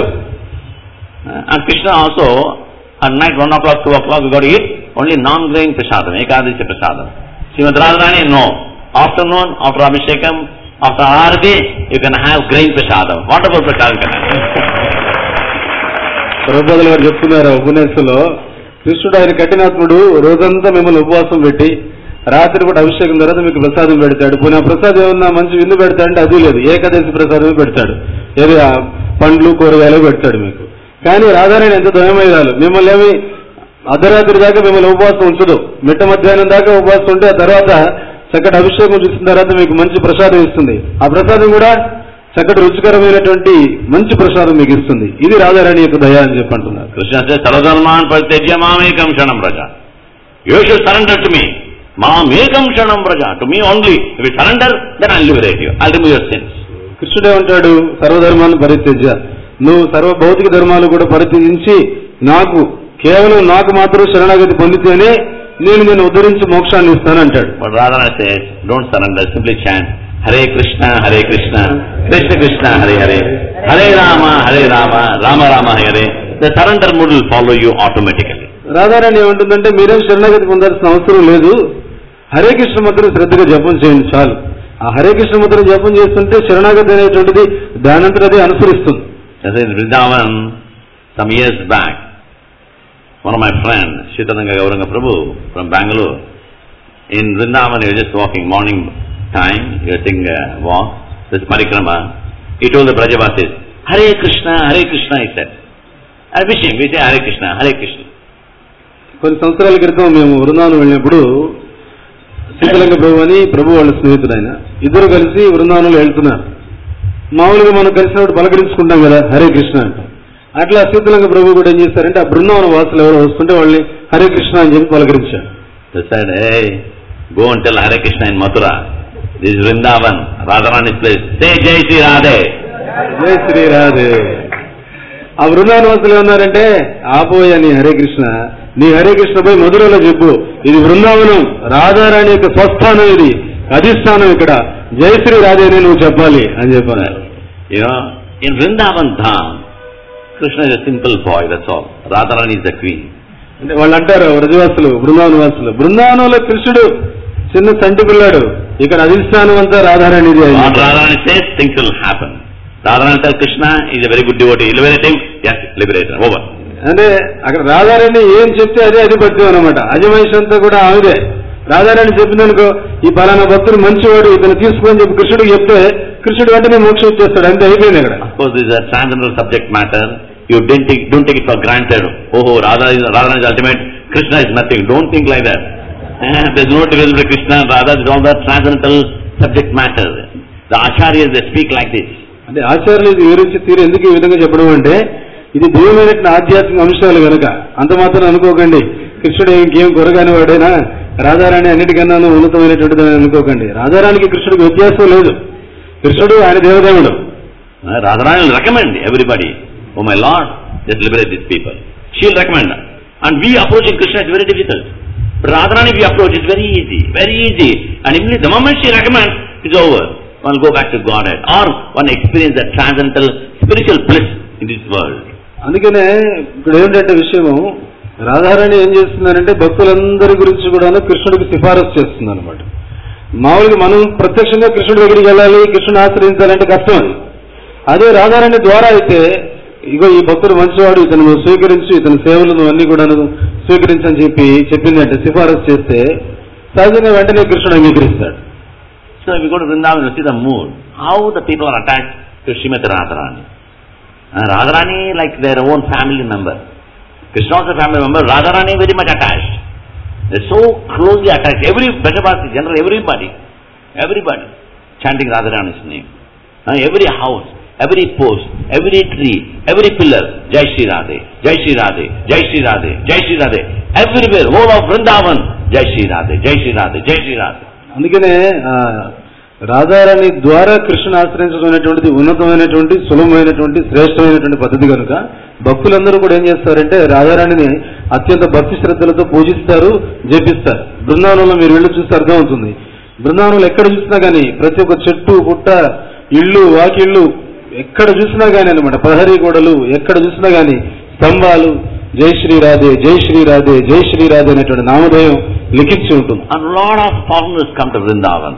Uh, and Krishna also, at night 1 o'clock, 2 o'clock, you got to eat only non-grain prasadam, Ekadasi prasadam. Srimad Radharani, no. Afternoon, after Abhishekam, after Arati, you can have grain prasadam. Whatever prasadam can have. ప్రభుపాదులు గారు చెప్తున్నారు ఆ ఉపన్యాసంలో కృష్ణుడు ఆయన కఠినాత్ముడు రోజంతా మిమ్మల్ని ఉపవాసం పెట్టి రాత్రి కూడా అభిషేకం తర్వాత మీకు ప్రసాదం పెడతాడు పోనీ ఆ ప్రసాదం ఏమన్నా మంచి విందు పెడతాడంటే అది లేదు ఏకాదశి ప్రసాదమే పెడతాడు ఏది ఆ పండ్లు కూరగాయలు పెడతాడు మీకు కానీ రాధారాణి ఎంత దయమయ్యాలు మిమ్మల్ని ఏమి అర్ధరాత్రి దాకా మిమ్మల్ని ఉపవాసం ఉంచదు మిట్ట మధ్యాహ్నం దాకా ఉపవాసం ఉంటే ఆ తర్వాత చక్కటి అభిషేకం చూసిన తర్వాత మీకు మంచి ప్రసాదం ఇస్తుంది ఆ ప్రసాదం కూడా చక్కటి రుచికరమైనటువంటి మంచి ప్రసాదం మీకు ఇస్తుంది ఇది రాధారాణి యొక్క దయ అని చెప్పి అంటున్నారు Krishna says, Saradharman pratyajya mamekam shanam braja. You should surrender to me. Mamekam shanam braja. To me only. If you surrender, then I'll liberate you. I'll remove your sins. కృష్ణుడే ఉంటాడు సర్వధర్మాన్ని పరిత్యజ్య నువ్వు సర్వ భౌతిక ధర్మాలు కూడా పరిత్యజించి నాకు కేవలం నాకు మాత్రం శరణాగతి పొందితేనే నేను నేను ఉద్ధరించి మోక్షాన్ని ఇస్తాను అంటాడు But Radharani says, don't surrender, simply chant Hare Krishna, Hare Krishna, Krishna Krishna, Hare Hare, Hare Rama, Hare Rama, Rama Rama, Hare Hare. The surrender mood will follow you automatically. Radharani ఏమంటుందంటే మీరేం శరణాగతి పొందాల్సిన అవసరం లేదు హరే కృష్ణ మంత్రం శ్రద్ధగా జపం చేయండి చాలు ఆ హరే కృష్ణ మంత్రం జపం చేస్తుంటే శరణాగతి అనేటువంటిది దానంతట అది అనుసరిస్తుంది Just in Vrindavan, some years back, one of my friends, Shitananga Gauranga Prabhu from Bangalore, in Vrindavan, he was just walking morning time, he was taking a walk, this parikrama, he told the Brajavasis, Hare Krishna, Hare Krishna, he said. I wish him, we say Hare Krishna, Hare Krishna. కొన్ని సంవత్సరాల క్రితం మేము బృందావనం వెళ్ళినప్పుడు శీతలంగ ప్రభు అని ప్రభు వాళ్ళ స్నేహితుడు ఆయన ఇద్దరు కలిసి బృందావనంలో వెళ్తున్నారు మామూలుగా మనం కలిసినప్పుడు పలకరించుకుంటాం కదా హరే కృష్ణ అంట అట్లా శీతలంగ ప్రభు కూడా ఏం చేశారంటే ఆ బృందావన వాసులు ఎవరో వస్తుంటే వాళ్ళని హరే కృష్ణ అని చెప్పి పలకరించారు They said, hey, go and tell Hare Krishna in Mathura. This is Vrindavan, Radharani's place. Say Jai Sri Radhe. జై శ్రీరాధే ఆ బృందావనవాసులు ఏమన్నారంటే ఆపోయా నీ హరే కృష్ణ నీ హరే కృష్ణ పోయి మధురలో చెప్పు ఇది బృందావనం రాధారాణి యొక్క స్వస్థానం ఇది అధిష్టానం ఇక్కడ జై శ్రీ రాధే అని నువ్వు చెప్పాలి అని చెప్పారు You know, in Vrindavan Dham, Krishna is a simple boy, that's all. Radharani is the queen. అంటే వాళ్ళు అంటారు వ్రజవాసులు బృందావనవాసులు బృందావనంలో కృష్ణుడు చిన్న సంటి పిల్లాడు ఇక్కడ అధిష్టానం అంతా రాధారాణిది అని What చెప్పారు. Radharani says, things will happen. Radharani tells Krishna is a very good devotee. Liberate him. Yes, liberate him. Over. అంటే అక్కడ రాధారాణి ఏం చెప్తే అదే అధిపత్యం అనమాట అజమహేష్ అంతా కూడా ఆమెదే రాధారాణి చెప్పిందనుకో ఈ పలానా భక్తుడు మంచివాడు ఇతను తీసుకొని చెప్పి కృష్ణుడికి చెప్తే కృష్ణుడు వెంటనే మోక్షం ఇచ్చేస్తాడు అంతే అయిపోయింది అక్కడ Of course, this is a transcendental subject matter. You didn't take, don't take it for granted. Oh, Radha is, Radharani is ultimate. Krishna is nothing. Don't think like that. Eh, There's no difference between Krishna and Radha. It's all the transcendental subject matter. The acharyas, they speak like this. అంటే ఆచార్యులు ఇది వివరించి తీరు ఎందుకు ఈ విధంగా చెప్పడం అంటే ఇది దివ్యమైనటువంటి ఆధ్యాత్మిక అంశాలు కనుక అంత మాత్రం అనుకోకండి కృష్ణుడు ఇంకేం కొరగాని వాడైనా రాధారాణి అన్నిటికన్నా ఉన్నతమైనటువంటిది అని అనుకోకండి రాధారాణికి కృష్ణుడికి వ్యత్యాసం లేదు కృష్ణుడు ఆయన దేవదేవుడు Uh, Radharani will recommend everybody, oh my Lord, just liberate these people. She will recommend. And we approaching Krishna is very difficult. But Radharani we approach is very easy, very easy. And immediately the moment she recommends, it's over. One will go back to Godhead. Or one experience the transcendental spiritual bliss in this world. అందుకనే ఇక్కడ ఏంటంటే విషయము రాధారాణి ఏం చేస్తున్నారంటే భక్తులందరి గురించి కూడా కృష్ణుడికి సిఫారసు చేస్తుంది అనమాట మామూలుగా మనం ప్రత్యక్షంగా కృష్ణుడి దగ్గరికి వెళ్ళాలి కృష్ణుని ఆశ్రయించాలంటే కష్టం అది అదే రాధారాణి ద్వారా అయితే ఇగో ఈ భక్తుడు మంచివాడు ఇతను నువ్వు స్వీకరించు ఇతని సేవలు నువ్వు అన్ని కూడా స్వీకరించని చెప్పి చెప్పిందంటే సిఫారసు చేస్తే సహజంగా వెంటనే కృష్ణుడు అంగీకరిస్తాడు So if you go to Vrindavan, you see the mood. How the people are attached to Srimati Radharani. Uh, Radharani like their own family member. Krishna also family member. Radharani very much attached. They're so closely attached. Every Brajabasi, general, everybody, everybody chanting Radharani's name. Uh, every house, every post, every tree, every pillar, Jai Shri Radhe, Jai Shri Radhe, Jai Shri Radhe, Jai Shri Radhe. Everywhere, whole of Vrindavan, Jai Shri Radhe, Jai Shri Radhe, Jai Shri Radhe. అందుకనే ఆ, రాధారాణి ద్వారా కృష్ణ ఆశ్రయించడం అనేటువంటిది ఉన్నతమైనటువంటి సులభమైనటువంటి శ్రేష్టమైనటువంటి పద్ధతి కనుక భక్తులందరూ కూడా ఏం చేస్తారంటే రాధారాణిని అత్యంత భక్తి శ్రద్ధలతో పూజిస్తారు జపిస్తారు బృందావనంలో మీరు వెళ్ళి చూస్తే అర్థమవుతుంది బృందావనంలో ఎక్కడ చూసినా కానీ ప్రతి ఒక్క చెట్టు పుట్ట ఇళ్ళు వాకిళ్ళు ఎక్కడ చూసినా కానీ అనమాట ప్రహరీ గోడలు ఎక్కడ చూసినా కానీ స్తంభాలు జై శ్రీ రాధే జై శ్రీ రాధే జై శ్రీ రాధే అనేటువంటి నామధేయం లిఖించి ఉంటుంది And a lot of foreigners come to Vrindavan.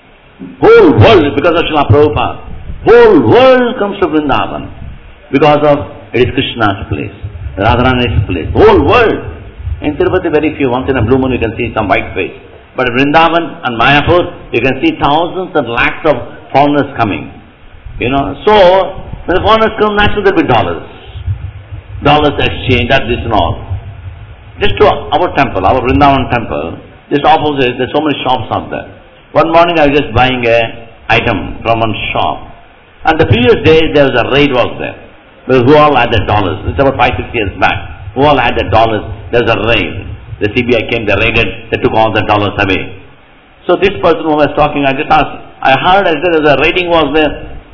Whole world, because of Srila Prabhupada, whole world comes to Vrindavan because of it is Krishna's place, Radharani's place, whole world. In Tirupati, very few, once in a blue moon you can see some white face. But Vrindavan and Mayapur, you can see thousands and lakhs of foreigners coming. You know, so when the foreigners come, naturally there will be dollars. Dollars exchange, that, this and all. Just to our temple, our Vrindavan temple, just opposite, there's so many shops out there. One morning I was just buying a item from one shop. And the previous day there was a raid was there. Because who all had the dollars? It's about five, six years back. Who all had the dollars? There was a raid. The CBI came, they raided, they took all the dollars away. So this person who was talking, I just asked, I heard I said there was a raiding was there.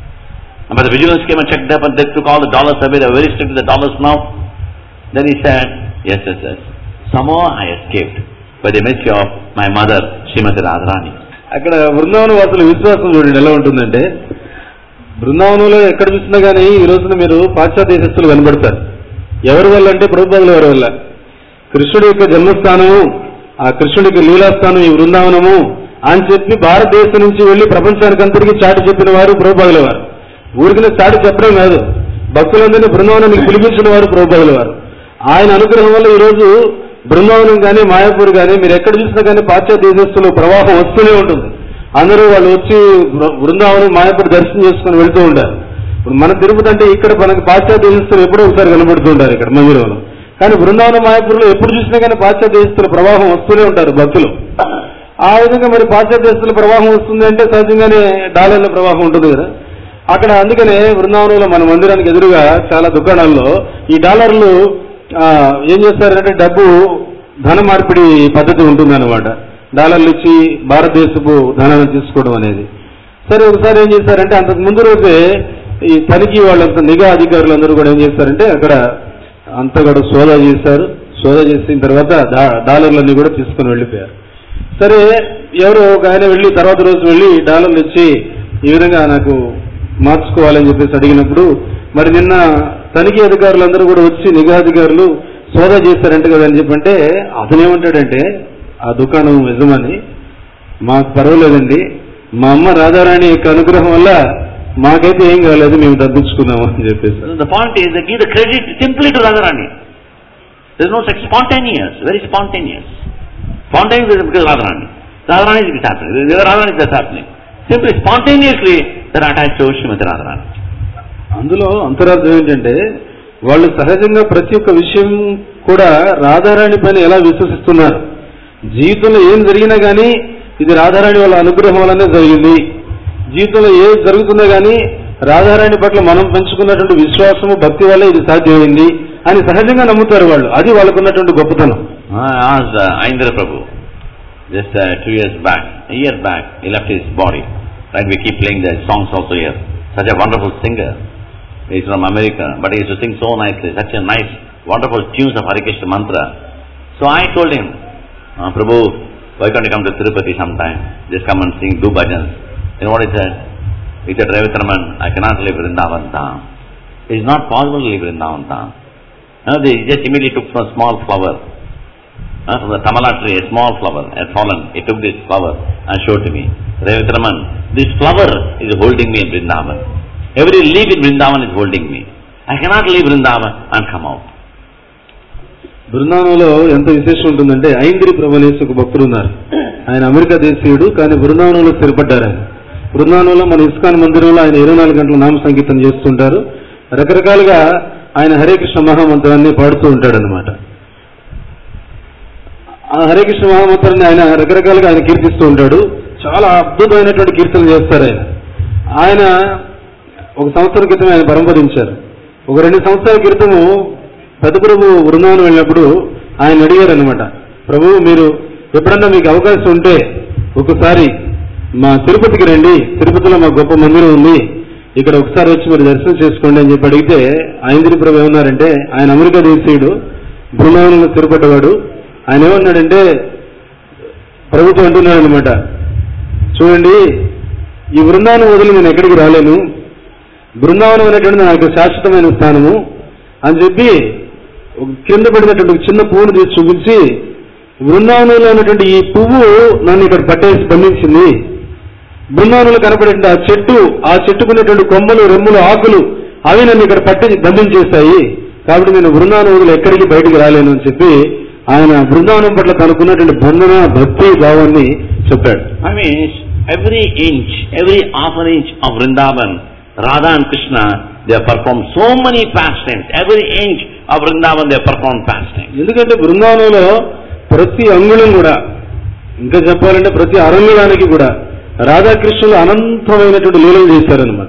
But the vigilance came and checked up and they took all the dollars away. They were very strict with the dollars now. Then he said, yes, yes, yes. Somehow I escaped by the mercy of my mother, Srimati Radharani. అక్కడ బృందావన వాసుల విశ్వాసం చూడండి ఎలా ఉంటుందంటే బృందావనంలో ఎక్కడ చూసినా కానీ ఈ రోజున మీరు పాశ్చాత్య దేశస్తులు కనబడతారు ఎవరి వల్ల అంటే ప్రభుపాదుల వారి వల్ల కృష్ణుడి యొక్క జన్మస్థానము ఆ కృష్ణుడికి లీలాస్థానం ఈ బృందావనము అని చెప్పి భారతదేశం నుంచి వెళ్లి ప్రపంచానికి అంతటికీ చాటి చెప్పిన వారు ప్రభుపాదుల వారు ఊరికి చాటి చెప్పడం కాదు భక్తులందరినీ బృందావనానికి పిలిపించిన వారు ప్రభుపాదుల వారు ఆయన అనుగ్రహం వల్ల ఈ రోజు బృందావనం కానీ మాయాపూర్ కానీ మీరు ఎక్కడ చూసినా కానీ పాశ్చాత్య దేశస్తులు ప్రవాహం వస్తూనే ఉంటుంది అందరూ వాళ్ళు వచ్చి బృ- బృందావనం మాయాపూర్ దర్శనం చేసుకుని వెళ్తూ ఉంటారు ఇప్పుడు మన తిరుపతి అంటే ఇక్కడ మనకి పాశ్చాత్య దేశస్తులు ఎప్పుడో ఒకసారి కనబడుతూ ఉంటారు ఇక్కడ మందిరంలో కానీ బృందావనం మాయాపూర్లో ఎప్పుడు చూసినా కానీ పాశ్చాత్య దేశస్తుల ప్రవాహం వస్తూనే ఉంటారు భక్తులు ఆ విధంగా మరి పాశ్చాత్య దేశస్తుల ప్రవాహం వస్తుంది అంటే సహజంగానే డాలర్ల ప్రవాహం ఉంటుంది కదా అక్కడ అందుకనే బృందావనంలో మన మందిరానికి ఎదురుగా చాలా దుకాణాల్లో ఈ డాలర్లు ఆ, ఏం చేస్తారంటే డబ్బు ధన మార్పిడి పద్ధతి ఉంటుందన్నమాట డాలర్లు ఇచ్చి భారతదేశపు ధనాన్ని తీసుకోవడం అనేది సరే ఒకసారి ఏం చేశారంటే అంతకు ముందు రోజే ఈ తనిఖీ వాళ్ళంతా నిఘా అధికారులు అందరూ కూడా ఏం చేశారంటే అక్కడ అంతా కూడా సోదా చేశారు సోదా చేసిన తర్వాత డా- డాలర్లన్నీ కూడా తీసుకొని వెళ్ళిపోయారు సరే ఎవరు ఒక ఆయన వెళ్ళి తర్వాత రోజు వెళ్ళి డాలర్లు ఇచ్చి ఈ విధంగా నాకు మార్చుకోవాలని చెప్పేసి అడిగినప్పుడు మరి నిన్న తనిఖీ అధికారులందరూ కూడా వచ్చి నిఘా అధికారులు సోదా చేశారంట కదా అని చెప్పంటే అతను ఏమంటాడంటే ఆ దుకాణం యజమాని మాకు పర్వాలేదండి మా అమ్మ రాధారాణి యొక్క అనుగ్రహం వల్ల మాకైతే ఏం కాలేదు మేము తప్పించుకున్నాము అని చెప్పేసి The point is they give the credit simply to Radharani. There is no such spontaneous, very spontaneous. Spontaneous is because Radharani. Radharani is it happening. The other Radharani is just happening. Simply spontaneously they are attached to Srimati Radharani. అందులో అంతరార్థం ఏంటంటే వాళ్ళు సహజంగా ప్రతి ఒక్క విషయం కూడా రాధారాణి పైన ఎలా విశ్వసిస్తున్నారు జీవితంలో ఏం జరిగినా కానీ ఇది రాధారాణి వాళ్ళ అనుగ్రహం వల్లనే జరిగింది జీవితంలో ఏది జరుగుతున్నా కానీ రాధారాణి పట్ల మనం పెంచుకున్నటువంటి విశ్వాసము భక్తి వల్ల ఇది సాధ్యమైంది అని సహజంగా నమ్ముతారు వాళ్ళు అది వాళ్ళకున్నటువంటి గొప్పతనం I asked uh, Aindra Prabhu just uh, two years back, a year back, he left his body. Right, we keep playing the songs also here. Such a wonderful singer. He's from America, but he used to sing so nicely, such a nice, wonderful tunes of Hare Krishna mantra. So I told him, uh, Prabhu, why can't you come to Tirupati sometime? Just come and sing, do bhajans. You know what he said? He said, Ravitraman, I cannot live Vrindavan Dham. It's not possible to live Vrindavan Dham. No, they just immediately took from a small flower. Uh, from the tamala tree, a small flower had fallen. He took this flower and showed to me. Ravitraman, this flower is holding me in Vrindavan. Every leaf in Vrindavan is holding me. I cannot leave Vrindavan and come out. బృందావనంలో ఎంత విశేషం ఉంటుందంటే ఐంద్రి ప్రభు అనేసి ఒక భక్తుడు ఉన్నారు ఆయన అమెరికా దేశీయుడు కానీ బృందావనంలో స్థిరపడ్డారు ఆయన బృందావనంలో మన ఇస్కాన్ మందిరంలో ఆయన ఇరవై నాలుగు గంటల నామ సంగీతం చేస్తుంటారు రకరకాలుగా ఆయన హరే కృష్ణ మహామంత్రాన్ని పాడుతూ ఉంటాడు అనమాట ఆ హరే కృష్ణ మహామంత్రాన్ని ఆయన రకరకాలుగా ఆయన కీర్తిస్తూ ఉంటాడు చాలా అద్భుతమైనటువంటి కీర్తనలు చేస్తారు ఆయన ఆయన ఒక సంవత్సరం క్రితం ఆయన పరంపరించారు ఒక రెండు సంవత్సరాల క్రితము పెద్ద ప్రభు బృందావనం వెళ్ళినప్పుడు ఆయన అడిగారు అనమాట ప్రభు మీరు ఎప్పుడన్నా మీకు అవకాశం ఉంటే ఒకసారి మా తిరుపతికి రండి తిరుపతిలో మా గొప్ప మందిరం ఉంది ఇక్కడ ఒకసారి వచ్చి మీరు దర్శనం చేసుకోండి అని చెప్పి అడిగితే ఐంద్రి ప్రభు ఏమన్నారంటే ఆయన అమెరికా దేశీయుడు బృందావనంలో స్థిరపడ్డవాడు ఆయన ఏమన్నాడంటే ప్రభుత్వం అంటున్నాడు అనమాట చూడండి ఈ బృందావనం వదిలి నేను ఎక్కడికి రాలేను బృందావనం అనేటువంటి నాకు శాశ్వతమైన స్థానము అని చెప్పి ఒక కింద పడినటువంటి ఒక చిన్న పువ్వును తీసి చూపించి బృందావనంలో ఉన్నటువంటి ఈ పువ్వు నన్ను ఇక్కడ పట్టేసి బంధించింది బృందావనంలో కనపడేటువంటి ఆ చెట్టు ఆ చెట్టుకున్నటువంటి కొమ్మలు రెమ్ములు ఆకులు అవి నన్ను ఇక్కడ పట్టి బంధించేస్తాయి కాబట్టి నేను బృందావనం వదిలి ఎక్కడికి బయటికి రాలేను అని చెప్పి ఆయన బృందావనం పట్ల తనకున్నటువంటి బంధన భక్తి భావాన్ని చెప్పాడు I mean, every inch, every half an inch of Vrindavan, Radha and Krishna, they have performed so many pastimes. Every inch of Vrindavan, they have performed pastimes. ఎందుకంటే బృందావనంలో ప్రతి అంగుళం కూడా ఇంకా చెప్పాలంటే ప్రతి అరంగుళానికి కూడా రాధాకృష్ణులు అనంతమైనటువంటి లీలలు చేశారనమాట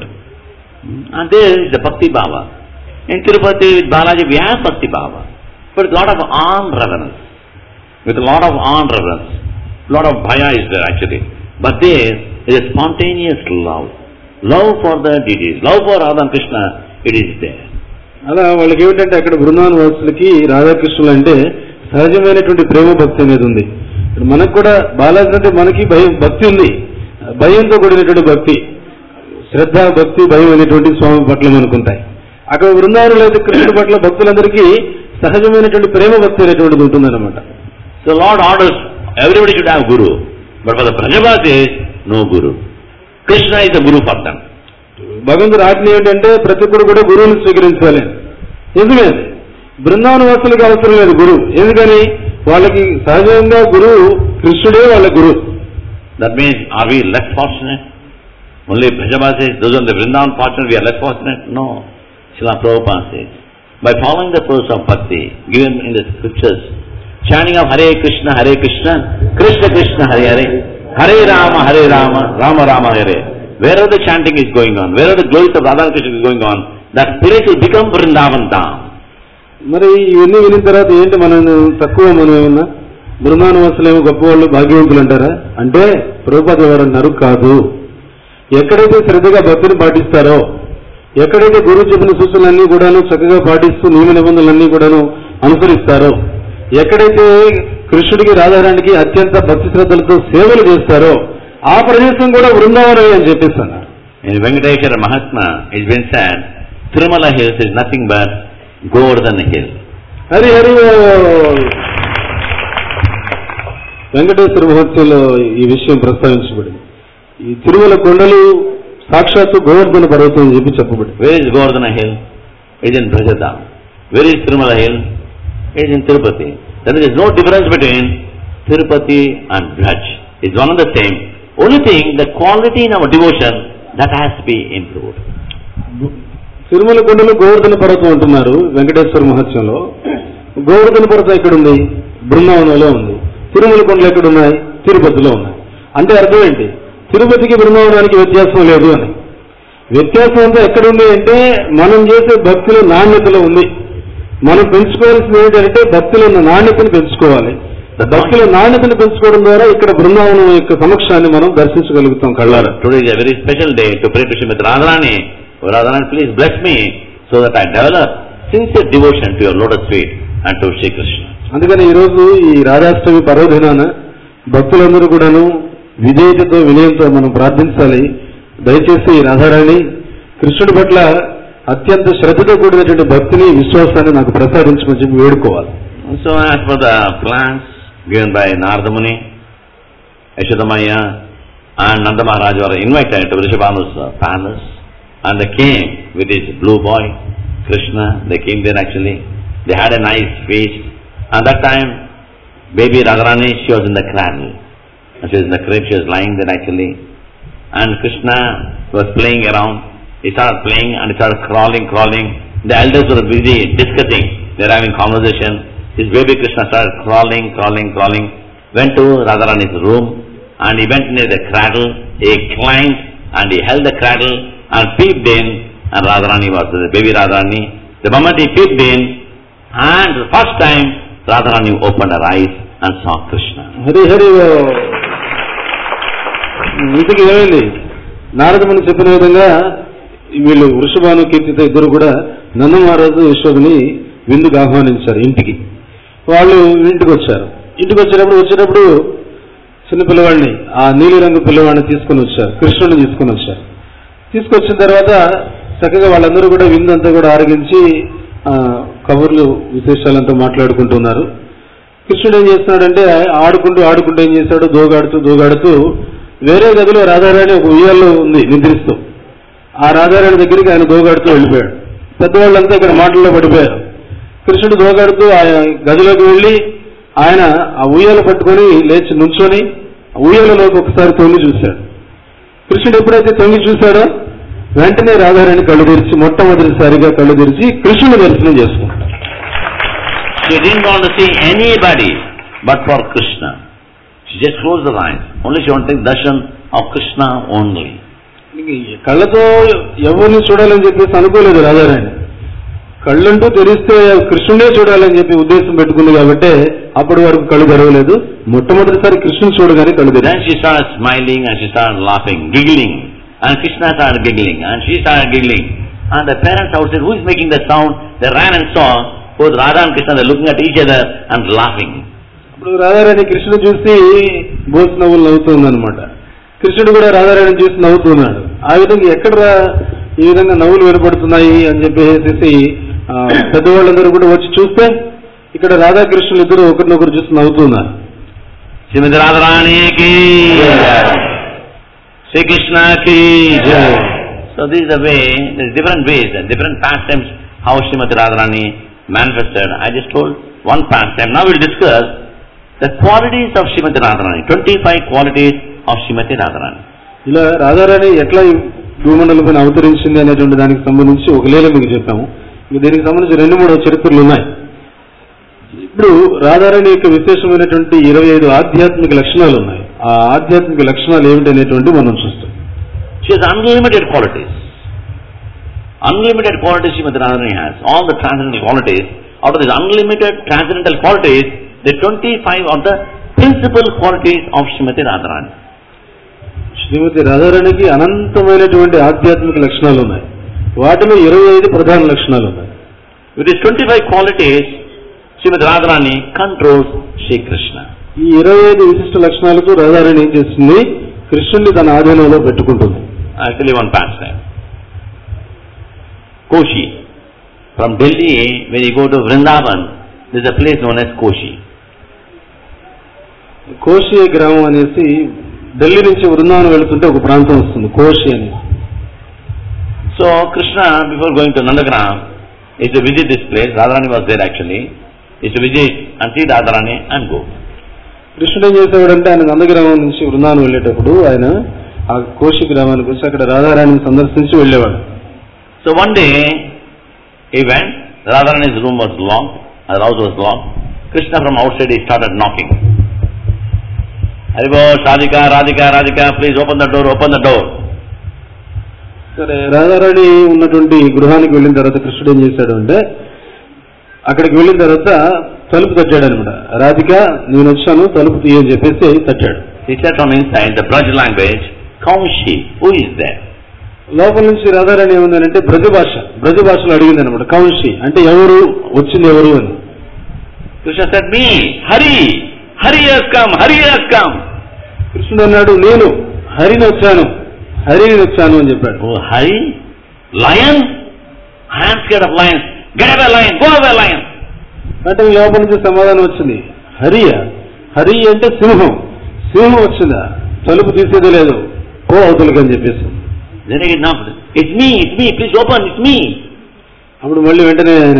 And there is the Bhakti Bhava. In Tirupati with Balaji, we have Bhakti Bhava. But with a lot of awe and reverence. With a lot of awe and reverence. A lot of bhaya is there actually. But there is a spontaneous love. Love for the deities. Love for Radha and Krishna, it is there. అలా వాళ్ళకి ఏమిటంటే అక్కడ బృందావన వాసులకి రాధాకృష్ణులు అంటే సహజమైనటువంటి ప్రేమ భక్తి అనేది ఉంది ఇప్పుడు మనకు కూడా బాలాజీ అంటే మనకి భయం భక్తి ఉంది భయంతో కూడినటువంటి భక్తి శ్రద్ధ భక్తి భయం అనేటువంటి స్వామి పట్ల మనకుంటాయి అక్కడ బృందావనంలో అయితే కృష్ణుడి పట్ల భక్తులందరికీ సహజమైనటువంటి ప్రేమ భక్తి అనేటువంటిది ఉంటుందన్నమాట So Lord orders everybody should have Guru. But for the Brajavasis, no Guru. Krishna is the Guru for them. భగవంతుడు ఆజ్ఞ ఏంటంటే ప్రతి ఒక్కరు కూడా గురువుని స్వీకరించాలి ఎందుకని బృందావన వాసులకు అవసరం లేదు గురువు ఎందుకని వాళ్ళకి సహజంగా గురువు కృష్ణుడే వాళ్ళ గురువు That means, are we less fortunate? Only Brajavasis, those on the Vrindavan fortunate, we are less fortunate? No. Srila Prabhupada says, by following the process of bhakti given in the scriptures, chanting of Hare Krishna, Hare Krishna, Krishna Krishna, Hare Hare, Hare Rama, Hare Rama, Rama Rama, Hare. Wherever the chanting is going on, wherever the glories of Radha and Krishna is going on, that place will become Vrindavan Dham. మరి ఇవన్నీ వినిన తర్వాత ఏంటి మనం తక్కువ మనం ఏమన్నా బృందానవాసులేమో గొప్పవాళ్ళు భాగ్యవంతులు అంటారా అంటే ప్రభుపాద వారు అన్నారు కాదు ఎక్కడైతే శ్రద్ధగా భక్తిని పాటిస్తారో ఎక్కడైతే గురువు చెప్పిన సూచనలన్నీ కూడాను చక్కగా పాటిస్తూ నియమ నిబంధనలన్నీ కూడాను అనుసరిస్తారో ఎక్కడైతే కృష్ణుడికి రాధారానికి అత్యంత భక్తి శ్రద్ధలతో సేవలు చేస్తారో ఆ ప్రదేశం కూడా బృందావనమే అని చెప్పేసి అన్నారు In Venkateshwara Mahatma, it's been said, Tirumala Hills is nothing but Govardhan Hill. Hari Hari ఓ. వెంకటేశ్వర మహోత్సవంలో ఈ విషయం ప్రస్తావించబడింది ఈ తిరుమల కొండలు సాక్షాత్తు గోవర్ధన పర్వతం అని చెప్పి చెప్పబడింది Where is Govardhana Hill? It is in Brajadam. Where is Tirumala Hill? It is in Tirupati. Then there is no difference between Tirupati and Braj. It's one and the same. Only thing, the quality in our devotion, that has to be improved. Tirumala కొండలు గోవర్ధన పర్వతం అంటున్నారు వెంకటేశ్వర మహోత్సవంలో గోవర్ధన పర్వతం ఎక్కడుంది బృందావనంలో ఉంది తిరుమల కొండలు ఎక్కడున్నాయి తిరుపతిలో ఉన్నాయి అంటే అర్థం ఏంటి తిరుపతికి బృందావనానికి వ్యత్యాసం లేదు అని వ్యత్యాసం అంతా ఎక్కడుంది అంటే మనం చేసే భక్తుల నాణ్యతలో ఉంది మనం పెంచుకోవాల్సింది ఏంటంటే భక్తుల నాణ్యతను పెంచుకోవాలి భక్తుల నాణ్యతను పెంచుకోవడం ద్వారా ఇక్కడ బృందావనం యొక్క సమక్షాన్ని మనం దర్శించగలుగుతాం కళ్ళారా Today is a very special day to pray to Srimati Radharani. Oh, Radharani, please bless me so that I develop sincere devotion to your lotus feet and to Sri Krishna. అందుకని ఈరోజు ఈ రాధాష్టమి పర్వదినాన భక్తులందరూ కూడాను విధేయతతో వినయంతో మనం ప్రార్థించాలి దయచేసి ఈ రాధారాణి కృష్ణుడి పట్ల అత్యంత శ్రద్ధతో కూడినటువంటి భక్తిని విశ్వాసాన్ని నాకు ప్రసాదించమని చెప్పి వేడుకోవాలి So as per the plans given by Narada Muni, Yashodamaya and Nanda Maharaj were invited to Vrishabhanu's uh, palace and they came with his blue boy, Krishna, they came there actually. They had a nice feast. And that time, baby Radharani, she was in the cradle. And she was in the crib, she was lying there actually. And Krishna was playing around. He started playing and he started crawling, crawling. The elders were busy discussing. They were having conversation. This baby Krishna started crawling, crawling, crawling. Went to Radharani's room and he went near the cradle. He climbed and he held the cradle and peeped in and Radharani was the baby Radharani. The moment he peeped in and the first time Radharani opened her eyes and saw Krishna. Hari Hari ఓ. ఇంటికి ఏమైంది నారదముని చెప్పిన విధంగా వీళ్ళు వృషభాను కీర్తితో ఇద్దరు కూడా నందమహారాజు యశోదని విందుకు ఆహ్వానించారు ఇంటికి వాళ్ళు ఇంటికి వచ్చారు ఇంటికి వచ్చేటప్పుడు వచ్చేటప్పుడు చిన్న పిల్లవాడిని ఆ నీలిరంగు పిల్లవాడిని తీసుకొని వచ్చారు కృష్ణుని తీసుకొని వచ్చారు తీసుకొచ్చిన తర్వాత చక్కగా వాళ్ళందరూ కూడా విందంతా కూడా ఆరగించి ఆ, కబుర్లు విశేషాలంతా మాట్లాడుకుంటున్నారు కృష్ణుడు ఏం చేస్తున్నాడంటే ఆడుకుంటూ ఆడుకుంటూ ఏం చేశాడు దోగాడుతూ దోగాడుతూ వేరే గదిలో రాధారాణి ఒక ఉయ్యాల్లో ఉంది నిద్రిస్తూ ఆ రాధారాణి దగ్గరికి ఆయన దోగాడుతూ వెళ్ళిపోయాడు పెద్దవాళ్ళంతా ఇక్కడ మాటల్లో పడిపోయారు కృష్ణుడు దోగాడుతూ ఆ గదిలోకి వెళ్ళి ఆయన ఆ ఉయ్యాల పట్టుకొని లేచి నుంచొని ఆ ఉయ్యాలలోకి ఒకసారి తొంగి చూశాడు కృష్ణుడు ఎప్పుడైతే తొంగి చూశాడో వెంటనే రాధారాణి కళ్ళు తెరిచి మొట్టమొదటిసారిగా కళ్ళు తెరిచి కృష్ణుని దర్శనం చేసుకుంటాడు She didn't want to see anybody but for Krishna. She just closed her eyes. Only she wanted darshan of Krishna only. కళ్ళతో ఎవరిని చూడాలని చెప్పేసి అనుకోలేదు రాధారాణి కళ్ళంటూ తెరిస్తే కృష్ణుడే చూడాలని చెప్పి ఉద్దేశం పెట్టుకుంది కాబట్టి అప్పటి వరకు కళ్ళు తెరవలేదు మొట్టమొదటిసారి కృష్ణుని చూడగానే కళ్ళు Then తెరిచి she started smiling and she started laughing, giggling. And Krishna started giggling and she started giggling. And the parents outside, who is making the sound? They ran and saw both Radha and Krishna, they're looking at each other and laughing. ఇప్పుడు రాధారాణి కృష్ణుడు చూసి బోస్ నవ్వులు నవ్వుతుందన్నమాట కృష్ణుడు కూడా రాధారాణి చూసి నవ్వుతున్నాడు ఆ విధంగా ఎక్కడ రా- ఈ విధంగా నవ్వులు వినపడుతున్నాయి అని చెప్పేసి ఆ, పెద్దవాళ్ళందరూ కూడా వచ్చి చూస్తే ఇక్కడ రాధాకృష్ణులు ఇద్దరు ఒకరినొకరు చూసి నవ్వుతున్నారు Srimati Radharani ki jai. Sri Krishna ki jai. So this is the way, there's different ways, and different pastimes how Srimati Radharani manifested. I just told one pastime. Now we'll discuss the qualities of Srimati Radharani. 25 qualities of Srimati Radharani. ఇలా రాధారాణి ఎట్లా ఈ భూమండలపైన అవతరించింది అనేటువంటి దానికి సంబంధించి ఒక లీల మీకు చెప్పాము ఇంక దీనికి సంబంధించి రెండు మూడు చరిత్రలు ఉన్నాయి ఇప్పుడు రాధారాణి యొక్క విశేషమైనటువంటి ఇరవై ఐదు ఆధ్యాత్మిక లక్షణాలు ఉన్నాయి ఆ ఆధ్యాత్మిక లక్షణాలు ఏమిటి అనేటువంటి మనం చూస్తాం She has unlimited qualities. Unlimited qualities Srimati Radharani has. All the transcendental qualities out of these unlimited transcendental qualities, the 25 are the principal qualities of Srimati Radharani. శ్రీమతి రాధారాణికి అనంతమైనటువంటి ఆధ్యాత్మిక లక్షణాలు ఉన్నాయి వాటిలో ఇరవై ఐదు ప్రధాన లక్షణాలు ఉన్నాయి With these 25 qualities, Srimati Radharani controls Sri Krishna. ఈ ఇరవై ఐదు విశిష్ట లక్షణాలతో రాధారాణి ఏం చేస్తుంది కృష్ణుని తన ఆధీనంలో పెట్టుకుంటుంది I'll tell you one pastime. Koshi. From Delhi, when you go to Vrindavan, there's a place known as Koshi. Kosi గ్రామం అనేసి ఢిల్లీ నుంచి బృందావనం వెళుతుంటే ఒక ప్రాంతం వస్తుంది కోషి అని So Krishna, before going to Nandagram, is to visit this place. Radharani was there actually. Is to visit and see Radharani and go. కృష్ణుడు ఏం చేసేవాడంటే ఆయన నందగ్రామం నుంచి బృందావనం వెళ్ళేటప్పుడు ఆయన ఆ కోశి గ్రామానికి వచ్చి అక్కడ రాధారాణిని సందర్శించి వెళ్ళేవాడు So one day, he went, Radharani's room was locked, her house was locked. Krishna from outside, he started knocking. Haribo, Radhika, Radhika, Radhika, please open the door, open the door. సరే రాధారాణి ఉన్నటువంటి గృహానికి వెళ్ళిన తర్వాత కృష్ణుడు ఏం చేశాడు అంటే అక్కడికి వెళ్ళిన తర్వాత తలుపు తట్టాడు అనమాట రాధిక నేను వచ్చాను తలుపు తీయని చెప్పేసి తట్టాడు He said from inside, the Braj language, Kaunshi, who is there? లోపల నుంచి రాధారాణి ఏముందంటే బ్రజ భాష బ్రజ భాషలో అడిగింది అనమాట కౌన్షి అంటే ఎవరు వచ్చింది ఎవరు అని Krishna said, me, Hari, Hari has come, Hari has come. కృష్ణుడు అన్నాడు నేను హరిని వచ్చాను హరిని వచ్చాను అని చెప్పాడు Oh, Hari? Lion? I am scared of lions. Get away lion, go away lion. అంటే లోపల నుంచి సమాధానం వచ్చింది హరియా హరి అంటే సింహం సింహం వచ్చిందా తలుపు తీసేది లేదు పో అవతలకి అని చెప్పేసి Then he now, it's me, it's me, please open, it's me. అప్పుడు మళ్ళీ వెంటనే ఆయన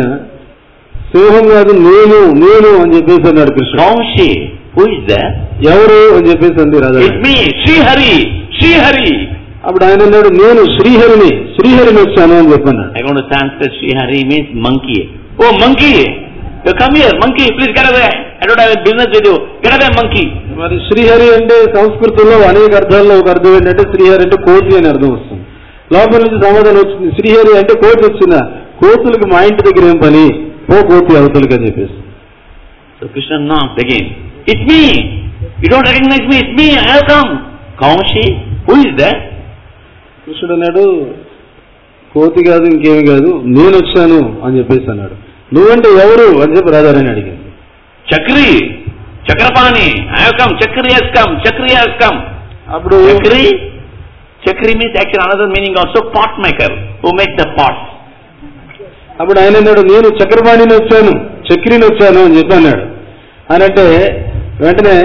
సింహం కాదు నేను నేను అని చెప్పేసి అన్నాడు కృష్ణుడు Kaunshi, who is there? ఎవరు అని చెప్పేసి అంది Radha It's me, Sri Hari, Sri Hari. అప్పుడు ఆయన అన్నాడు నేను శ్రీహరిని శ్రీహరిని వచ్చాను అని చెప్పన్నాడు I go to Sanskrit, Sri Hari means monkey. Oh, monkey! You come here, monkey, please get away. I don't have a business with you. Get away, monkey. మరి శ్రీహరి అంటే సంస్కృతంలో అనేక అర్థాల్లో ఒక అర్థం ఏంటంటే శ్రీహరి అంటే కోతి అని అర్థం వస్తుంది లోపల నుంచి సమాధానం వచ్చింది శ్రీహరి అంటే కోతి వచ్చిందా కోతులకు మా ఇంటి దగ్గర ఏం పని పో కోతి అవతలకి అని చెప్పేసి So Krishna knocked again. It's me. You don't recognize me. It's me. I have come. Kaunshi, who is there? కృష్ణుడు అన్నాడు కోతి కాదు ఇంకేమి కాదు నేను వచ్చాను అని చెప్పేసి అన్నాడు నువ్వంటే ఎవరు అని చెప్పి రాధారాణి అడిగింది Chakri, Chakrapani. I have come. Chakri has come. Chakri has come. అప్పుడు Chakri, Chakri means actually another meaning also pot maker who makes the pots. అప్పుడు ఆయన అన్నాడు నేను చక్రపాణిని వచ్చాను చక్రిని వచ్చాను అని చెప్పి అన్నాడు అని అంటే వెంటనే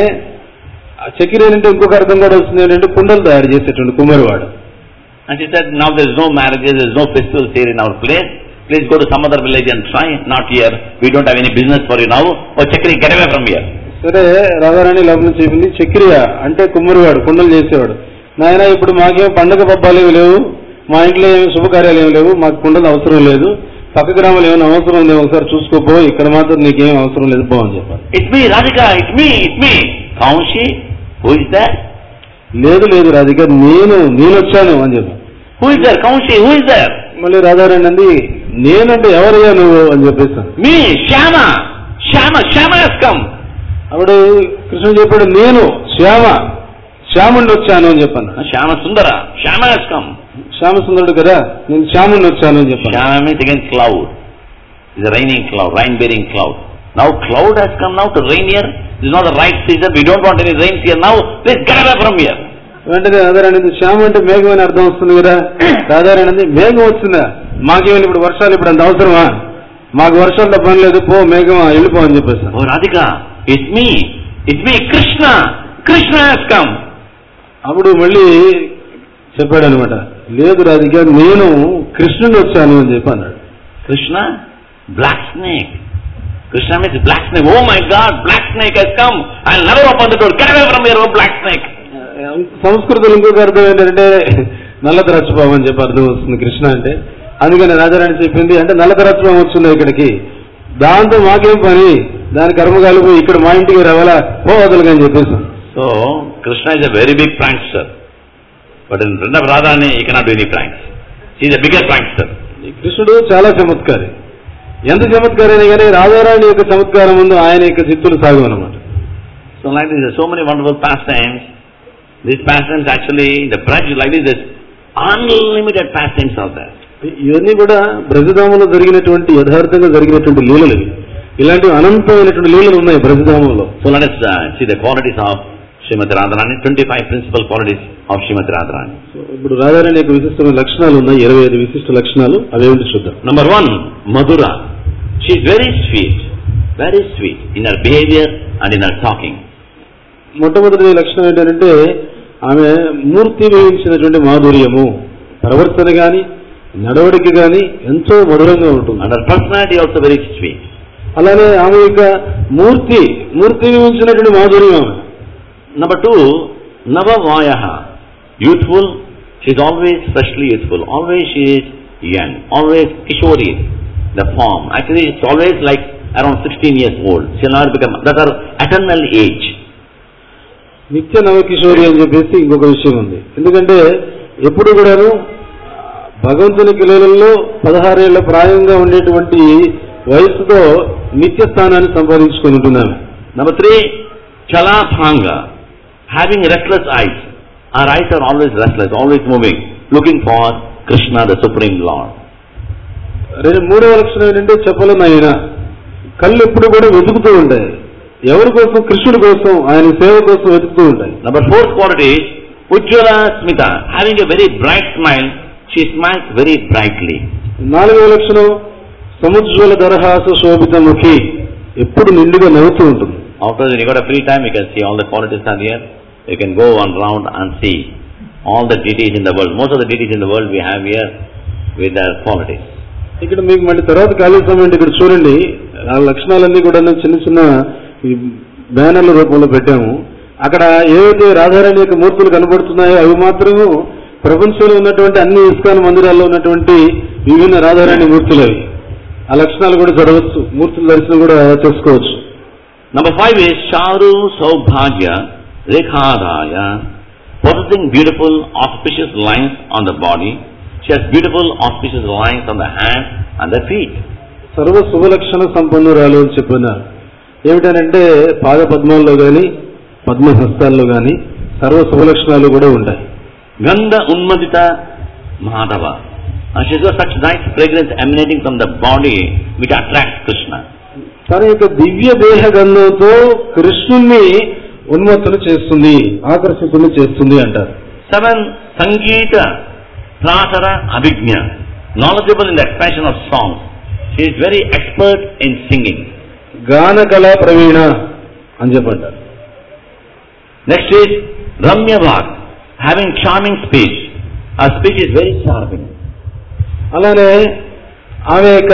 ఆ చక్రి అంటే ఇంకొక అర్థం కూడా వస్తుంది ఏంటంటే కుండలు తయారు చేసేటువంటి కుమ్మరివాడు And she said, now there is no marriages, there is no festivals here in our place. Please go to some other village and try. Not here. We don't have any business for you now. Oh, Chakri, get away from here. సరే రాధారాణి లోపల నుంచి చెప్పింది చక్రియ అంటే కుమ్మరివాడు కుండలు చేసేవాడు నాయన ఇప్పుడు మాకేం పండగ పబ్బాలు ఏమి లేవు మా ఇంట్లో ఏమి శుభకార్యాలు ఏమి లేవు మాకు కుండలు అవసరం లేదు పక్క గ్రామాలు ఏమైనా అవసరం ఉంది ఒకసారి చూసుకోపో ఇక్కడ మాత్రం నీకేం అవసరం లేదు పో అని చెప్పాలి It's me, Radhika. It's me. It's me. Kaunshi, who is there? లేదు లేదు రాధిక నేను నేను వచ్చాను అని చెప్పాను Who is there? Kaunshi, who is there? మళ్ళీ రాధారాణి అంది నేనంటే ఎవరయ్యా నువ్వు అని చెప్పేసాను Me, Shama. Shama, Shama has come. అప్పుడు కృష్ణుడు చెప్పాడు నేను శ్యామ శ్యాముణ్ణి వచ్చాను అని చెప్పాను Shama Sundara. Shama has come. శ్యామసుందరుడు కదా నేను శ్యాముణ్ణి వచ్చాను అని చెప్పాను Shama means again cloud. It's a raining cloud, rain-bearing cloud. Now cloud has come now to rain here. This is not the right season. We don't want any rains here now. Please get away from here. వెంటనే రాధారాణి అంది, శ్యామ అంటే మేఘం అని అర్థం వస్తుంది కదా రాధారాణి అంది, మేఘం వచ్చిందా మాకేమైనా ఇప్పుడు వర్షాలు ఇప్పుడు అంత అవసరమా మాకు వర్షాలతో పని లేదు పో మేఘమా వెళ్ళిపో అని చెప్పేసాను Oh Radhika, it's me. It's me, Krishna. Krishna has come. అప్పుడు మళ్ళీ చెప్పాడు అనమాట లేదు రాధిక నేను కృష్ణుని వచ్చాను అని చెప్పి అన్నాడు Krishna, black snake. Krishna means black snake. Oh my God, black snake has come. I'll never open the door. Get away from here, oh black snake. సంస్కృతంలో ఇంకొక అర్థం ఏంటంటే నల్ల ద్రాక్షపాము అని చెప్పి అర్థం వస్తుంది కృష్ణ అంటే అందుకని రాజారాణి చెప్పింది అంటే నల్ల ద్రాక్షపాము వచ్చింది ఇక్కడికి దాంతో మాకేం పని దాని కర్మ కలిపి ఇక్కడ మా ఇంటికి రావాలా పో వదలుగా అని చెప్పేసి So, Krishna is a very big prankster. But in front of Radhani, he cannot do any pranks. He is a bigger prankster. ఈ కృష్ణుడు చాలా చమత్కారి ఎంత చమత్కారైనా కానీ రాధారాణి యొక్క చమత్కారం ముందు ఆయన యొక్క చిత్తులు సాగు అనమాట So like this, there's so many wonderful pastimes. These pastimes actually, the bride like this, there's unlimited pastimes out there. ఇవన్నీ కూడా బ్రజధామంలో జరిగినటువంటి యథార్థంగా జరిగినటువంటి లీలలు ఇవి. ఇలాంటి అనంతమైనటువంటి లీలలు ఉన్నాయి బ్రజధామంలో So let us uh, see the qualities of Srimati Radharani, 25 principal qualities of Srimati Radharani. So ఇప్పుడు రాధారాణి యొక్క విశిష్టమైన లక్షణాలు ఉన్నాయి ఇరవై ఐదు విశిష్ట లక్షణాలు అవేమిటి చూద్దాం Number one, Madhura. She is very sweet, very sweet in her behavior and in her talking. మొట్టమొదటి లక్షణం ఏంటంటే ఆమె మూర్తి వేయించినటువంటి మాధుర్యము ప్రవర్తన గాని నడవడిక గాని ఎంతో మధురంగా ఉంటుంది And her personality also very sweet. అలానే ఆమె యొక్క మూర్తి మూర్తి వేయించినటువంటి మాధుర్యం ఆమె Number two, Navavayaha. Youthful, she is always freshly youthful. Always she is young. Always Kishori, the form. Actually, it's always like around 16 years old. She will not become, that's her eternal age. నిత్య నవకిషోరి అని చెప్పేసి ఇంకొక విషయం ఉంది ఎందుకంటే ఎప్పుడు కూడాను భగవంతుని కిలోలలో పదహారేళ్ల ప్రాయంగా ఉండేటువంటి వయసుతో నిత్య స్థానాన్ని సంపాదించుకొని ఉంటున్నాను Number three, Chalathanga. Having restless eyes. Our eyes are always restless, always moving, looking for Krishna, the Supreme Lord. రెండు మూడవ లక్షణం ఏంటంటే చెప్పలను ఆయన కళ్ళు ఎప్పుడు కూడా వెతుకుతూ ఉంటాయి ఎవరి కోసం కృష్ణుడి కోసం ఆయన సేవ కోసం వెతుకుతూ ఉంటాయి Number fourth quality is Ujjwala Smita. Having a very bright smile, she smiles very brightly. నాలుగవ లక్షణం సముజ్వల దరహాస శోభిత ముఖి ఎప్పుడు నిండుగా నవ్వుతూ ఉంటుంది After that, you got a free time, you can see all the qualities are here. You can go one round and see all the deities in the world. Most of the deities in the world we have here with their qualities. ఇక్కడ మీకు మళ్ళీ తర్వాత ఖాళీ సమయం ఉంటే ఇక్కడ చూడండి ఆ లక్షణాలన్నీ కూడా చిన్న చిన్న ఈ బ్యానర్ల రూపంలో పెట్టాము అక్కడ ఏవైతే రాధారాణి యొక్క మూర్తులు కనబడుతున్నాయో అవి మాత్రము ప్రపంచంలో ఉన్నటువంటి అన్ని ఇస్కాన్ మందిరాల్లో ఉన్నటువంటి విభిన్న రాధారాణి మూర్తులు అవి ఆ లక్షణాలు కూడా చూడవచ్చు మూర్తుల దర్శనం కూడా చేసుకోవచ్చు Number five is Charu Saubhagya Rekhadaya, possessing beautiful auspicious lines on the body. She has beautiful auspicious lines on the hands and the feet. సర్వ శుభలక్షణ సంపన్నురాలు అని చెప్పినారు ఏమిటనంటే పాద పద్మాల్లో గాని పద్మ హస్తాల్లో గాని సర్వ శుభలక్షణాలు కూడా ఉంటాయి Gandha Unmadita Madhava. And she's got such nice fragrance emanating from the body which attracts Krishna. తన యొక్క దివ్య దేహ గంధంతో కృష్ణుణ్ణి ఉన్మత్తులు చేస్తుంది ఆకర్షితులు చేస్తుంది అంటారు Seven, Sangeeta Prasara Abhignya. Knowledgeable in the expression of songs. She is very expert in singing. గాన కళా ప్రవీణ అని చెప్పంటారు Next is Ramya Bhag. Having charming speech. Her speech is very charming. అలానే ఆమె యొక్క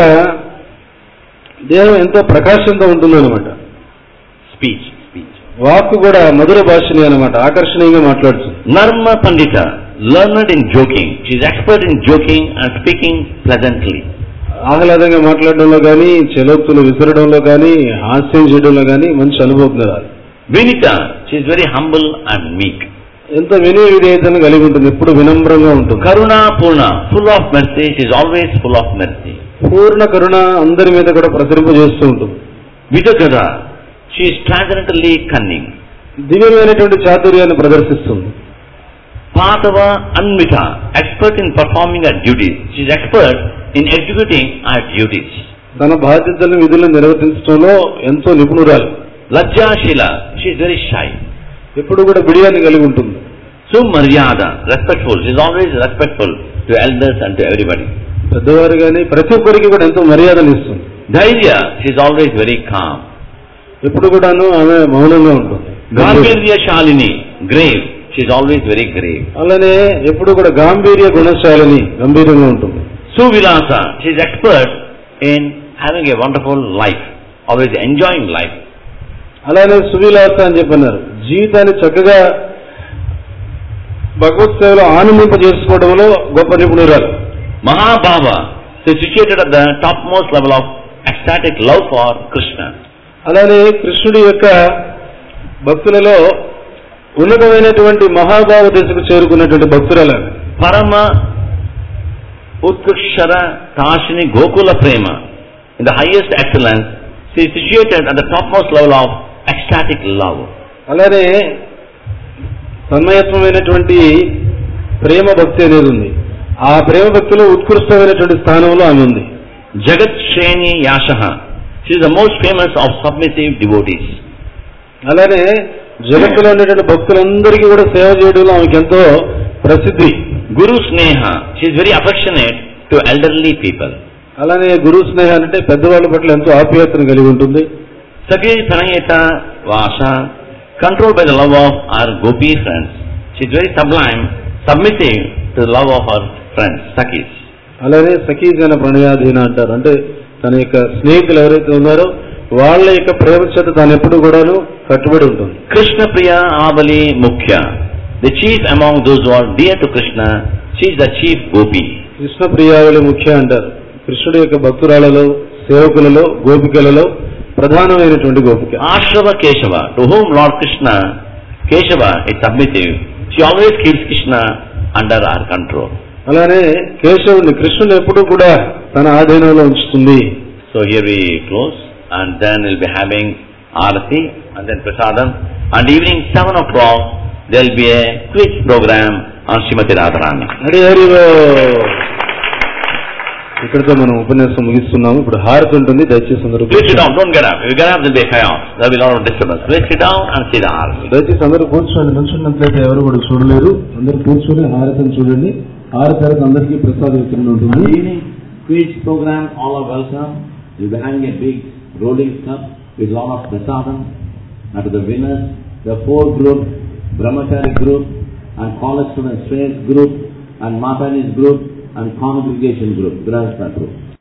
దేహం ఎంతో ప్రకాశంతో ఉంటుందన్నమాట Speech. Speech. వాక్కు కూడా మధుర భాషని అన్నమాట ఆకర్షణీయంగా మాట్లాడుతుంది Narma Pandita. Learned in joking. She is expert in joking and speaking pleasantly. ఆహ్లాదంగా మాట్లాడడంలో కానీ చెలోక్తులు విసరడంలో కానీ హాస్యం చేయడంలో కానీ మంచి అనుభవం కలగాలి Vinita. She is very humble and meek. ఎంత వినయ విధేయతను కలిగి ఉంటుంది ఎప్పుడు వినమ్రంగా ఉంటుంది Karuna Purna. Full of mercy. She is always full of mercy. పూర్ణ కరుణ అందరి మీద కూడా ప్రసరింపజేస్తూ ఉంటుంది Vijakara. She is transcendently cunning. దివ్యమైనటువంటి చాతుర్యాన్ని ప్రదర్శిస్తుంది Patava Anvita. Expert in performing her duties. She is expert in executing her duties. తన బాధ్యతలను విధులను నిర్వర్తించడంలో ఎంతో నిపుణురాలు Lajja Shila. She is very shy. ఎప్పుడు కూడా బిడియాన్ని కలిగి ఉంటుంది Sumaryada. Respectful. She is always respectful to elders and to everybody. పెద్దవారు కానీ ప్రతి ఒక్కరికి కూడా ఎంతో మర్యాదలు ఇస్తుంది Dhairya. She is always very calm. ఎప్పుడు కూడాను ఆమె మౌనంగా ఉంటుంది Gambhirya Shalini. Grave. She is always very grave. అలానే ఎప్పుడు కూడా గాంభీర్య గుణశాలిని గంభీరంగా ఉంటుంది Suvilasa. She is expert in having a wonderful life. Always enjoying life. అలానే సువిలాస అని చెప్పన్నారు జీవితాన్ని చక్కగా భగవత్ సేవలో ఆనందింప చేసుకోవడంలో గొప్ప నిపుణురాలు Mahabhava. She is situated at the topmost level of ecstatic love for Krishna. అలానే కృష్ణుడి యొక్క భక్తులలో ఉన్నతమైనటువంటి మహాభావ దశకు చేరుకున్నటువంటి భక్తురాలు ఆమె. Parama Utkshara Tashini Gokula Prema. in the highest excellence, she is situated at the topmost level of ecstatic love. అలానే తన్మయత్వమైనటువంటి ప్రేమ భక్తి అనేది ఉంది ఆ ప్రేమ భక్తిలో ఉత్కృష్టమైనటువంటి స్థానంలో ఆమె ఉంది Jagat Shreni Yashaha. She is the most famous of submissive devotees. అలానే జగత్తులో ఉండేటువంటి భక్తులందరికీ కూడా సేవ చేయడంలో ఆమెకి ఎంతో ప్రసిద్ధి Guru Sneha. She is very affectionate to elderly people. అలానే గురు స్నేహం అంటే పెద్దవాళ్ళ పట్ల ఎంతో ఆప్యాయతను కలిగి ఉంటుంది Sakhi Pranayata Vasa, controlled by the love of our gopi friends. She is very sublime, submissive to the love of her friends, Sakhis. అలానే సఖీజన ప్రణయాధీన అంటారు అంటే తన యొక్క స్నేహితులు ఎవరైతే ఉన్నారో వాళ్ళ యొక్క ప్రేమ చేత తాను ఎప్పుడు కూడాను కట్టుబడి ఉంటుంది Krishna Priya Avali Mukhya. The chief among those who are dear to Krishna, she is the chief gopi. Krishna ప్రియావళి ముఖ్య అంటారు కృష్ణుడి యొక్క భక్తురాలలో సేవకులలో గోపికలలో ప్రధానమైనటువంటి గోపిక Ashrava Keshava, to whom Lord Krishna, Keshava is submissive, she always keeps Krishna under our control. అలానే కేశవుని కృష్ణుని ఎప్పుడూ కూడా తన ఆధీనంలో ఉంచుతుంది So here we close and then we'll be having Arati and then Prasadam and evening 7 o'clock there will be a quiz program on Srimati Radharani. Hari హరివో ఇక్కడితో మనం ఉపన్యాసం ముగిస్తున్నాము ఇప్పుడు హారతి ఉంటుంది దయచేసి అందరూ Please sit down, don't get up. If you get up, there will be chaos. There will be a lot of disturbance. Please sit down and see the Arati. దయచేసి అందరూ కూర్చోండి నుంచున్నట్లయితే ఎవరు కూడా చూడలేరు అందరూ కూర్చొని హారతిని చూడండి హారతి తర్వాత అందరికీ ప్రసాద వితరణ ఉంటుంది evening quiz program, all are welcome. We'll be having a big rolling cup with lot of prasadam. And to the winners, the four group, Brahmachari group, and college student strength group, and Matani's group, and congregation group, Grahastha group.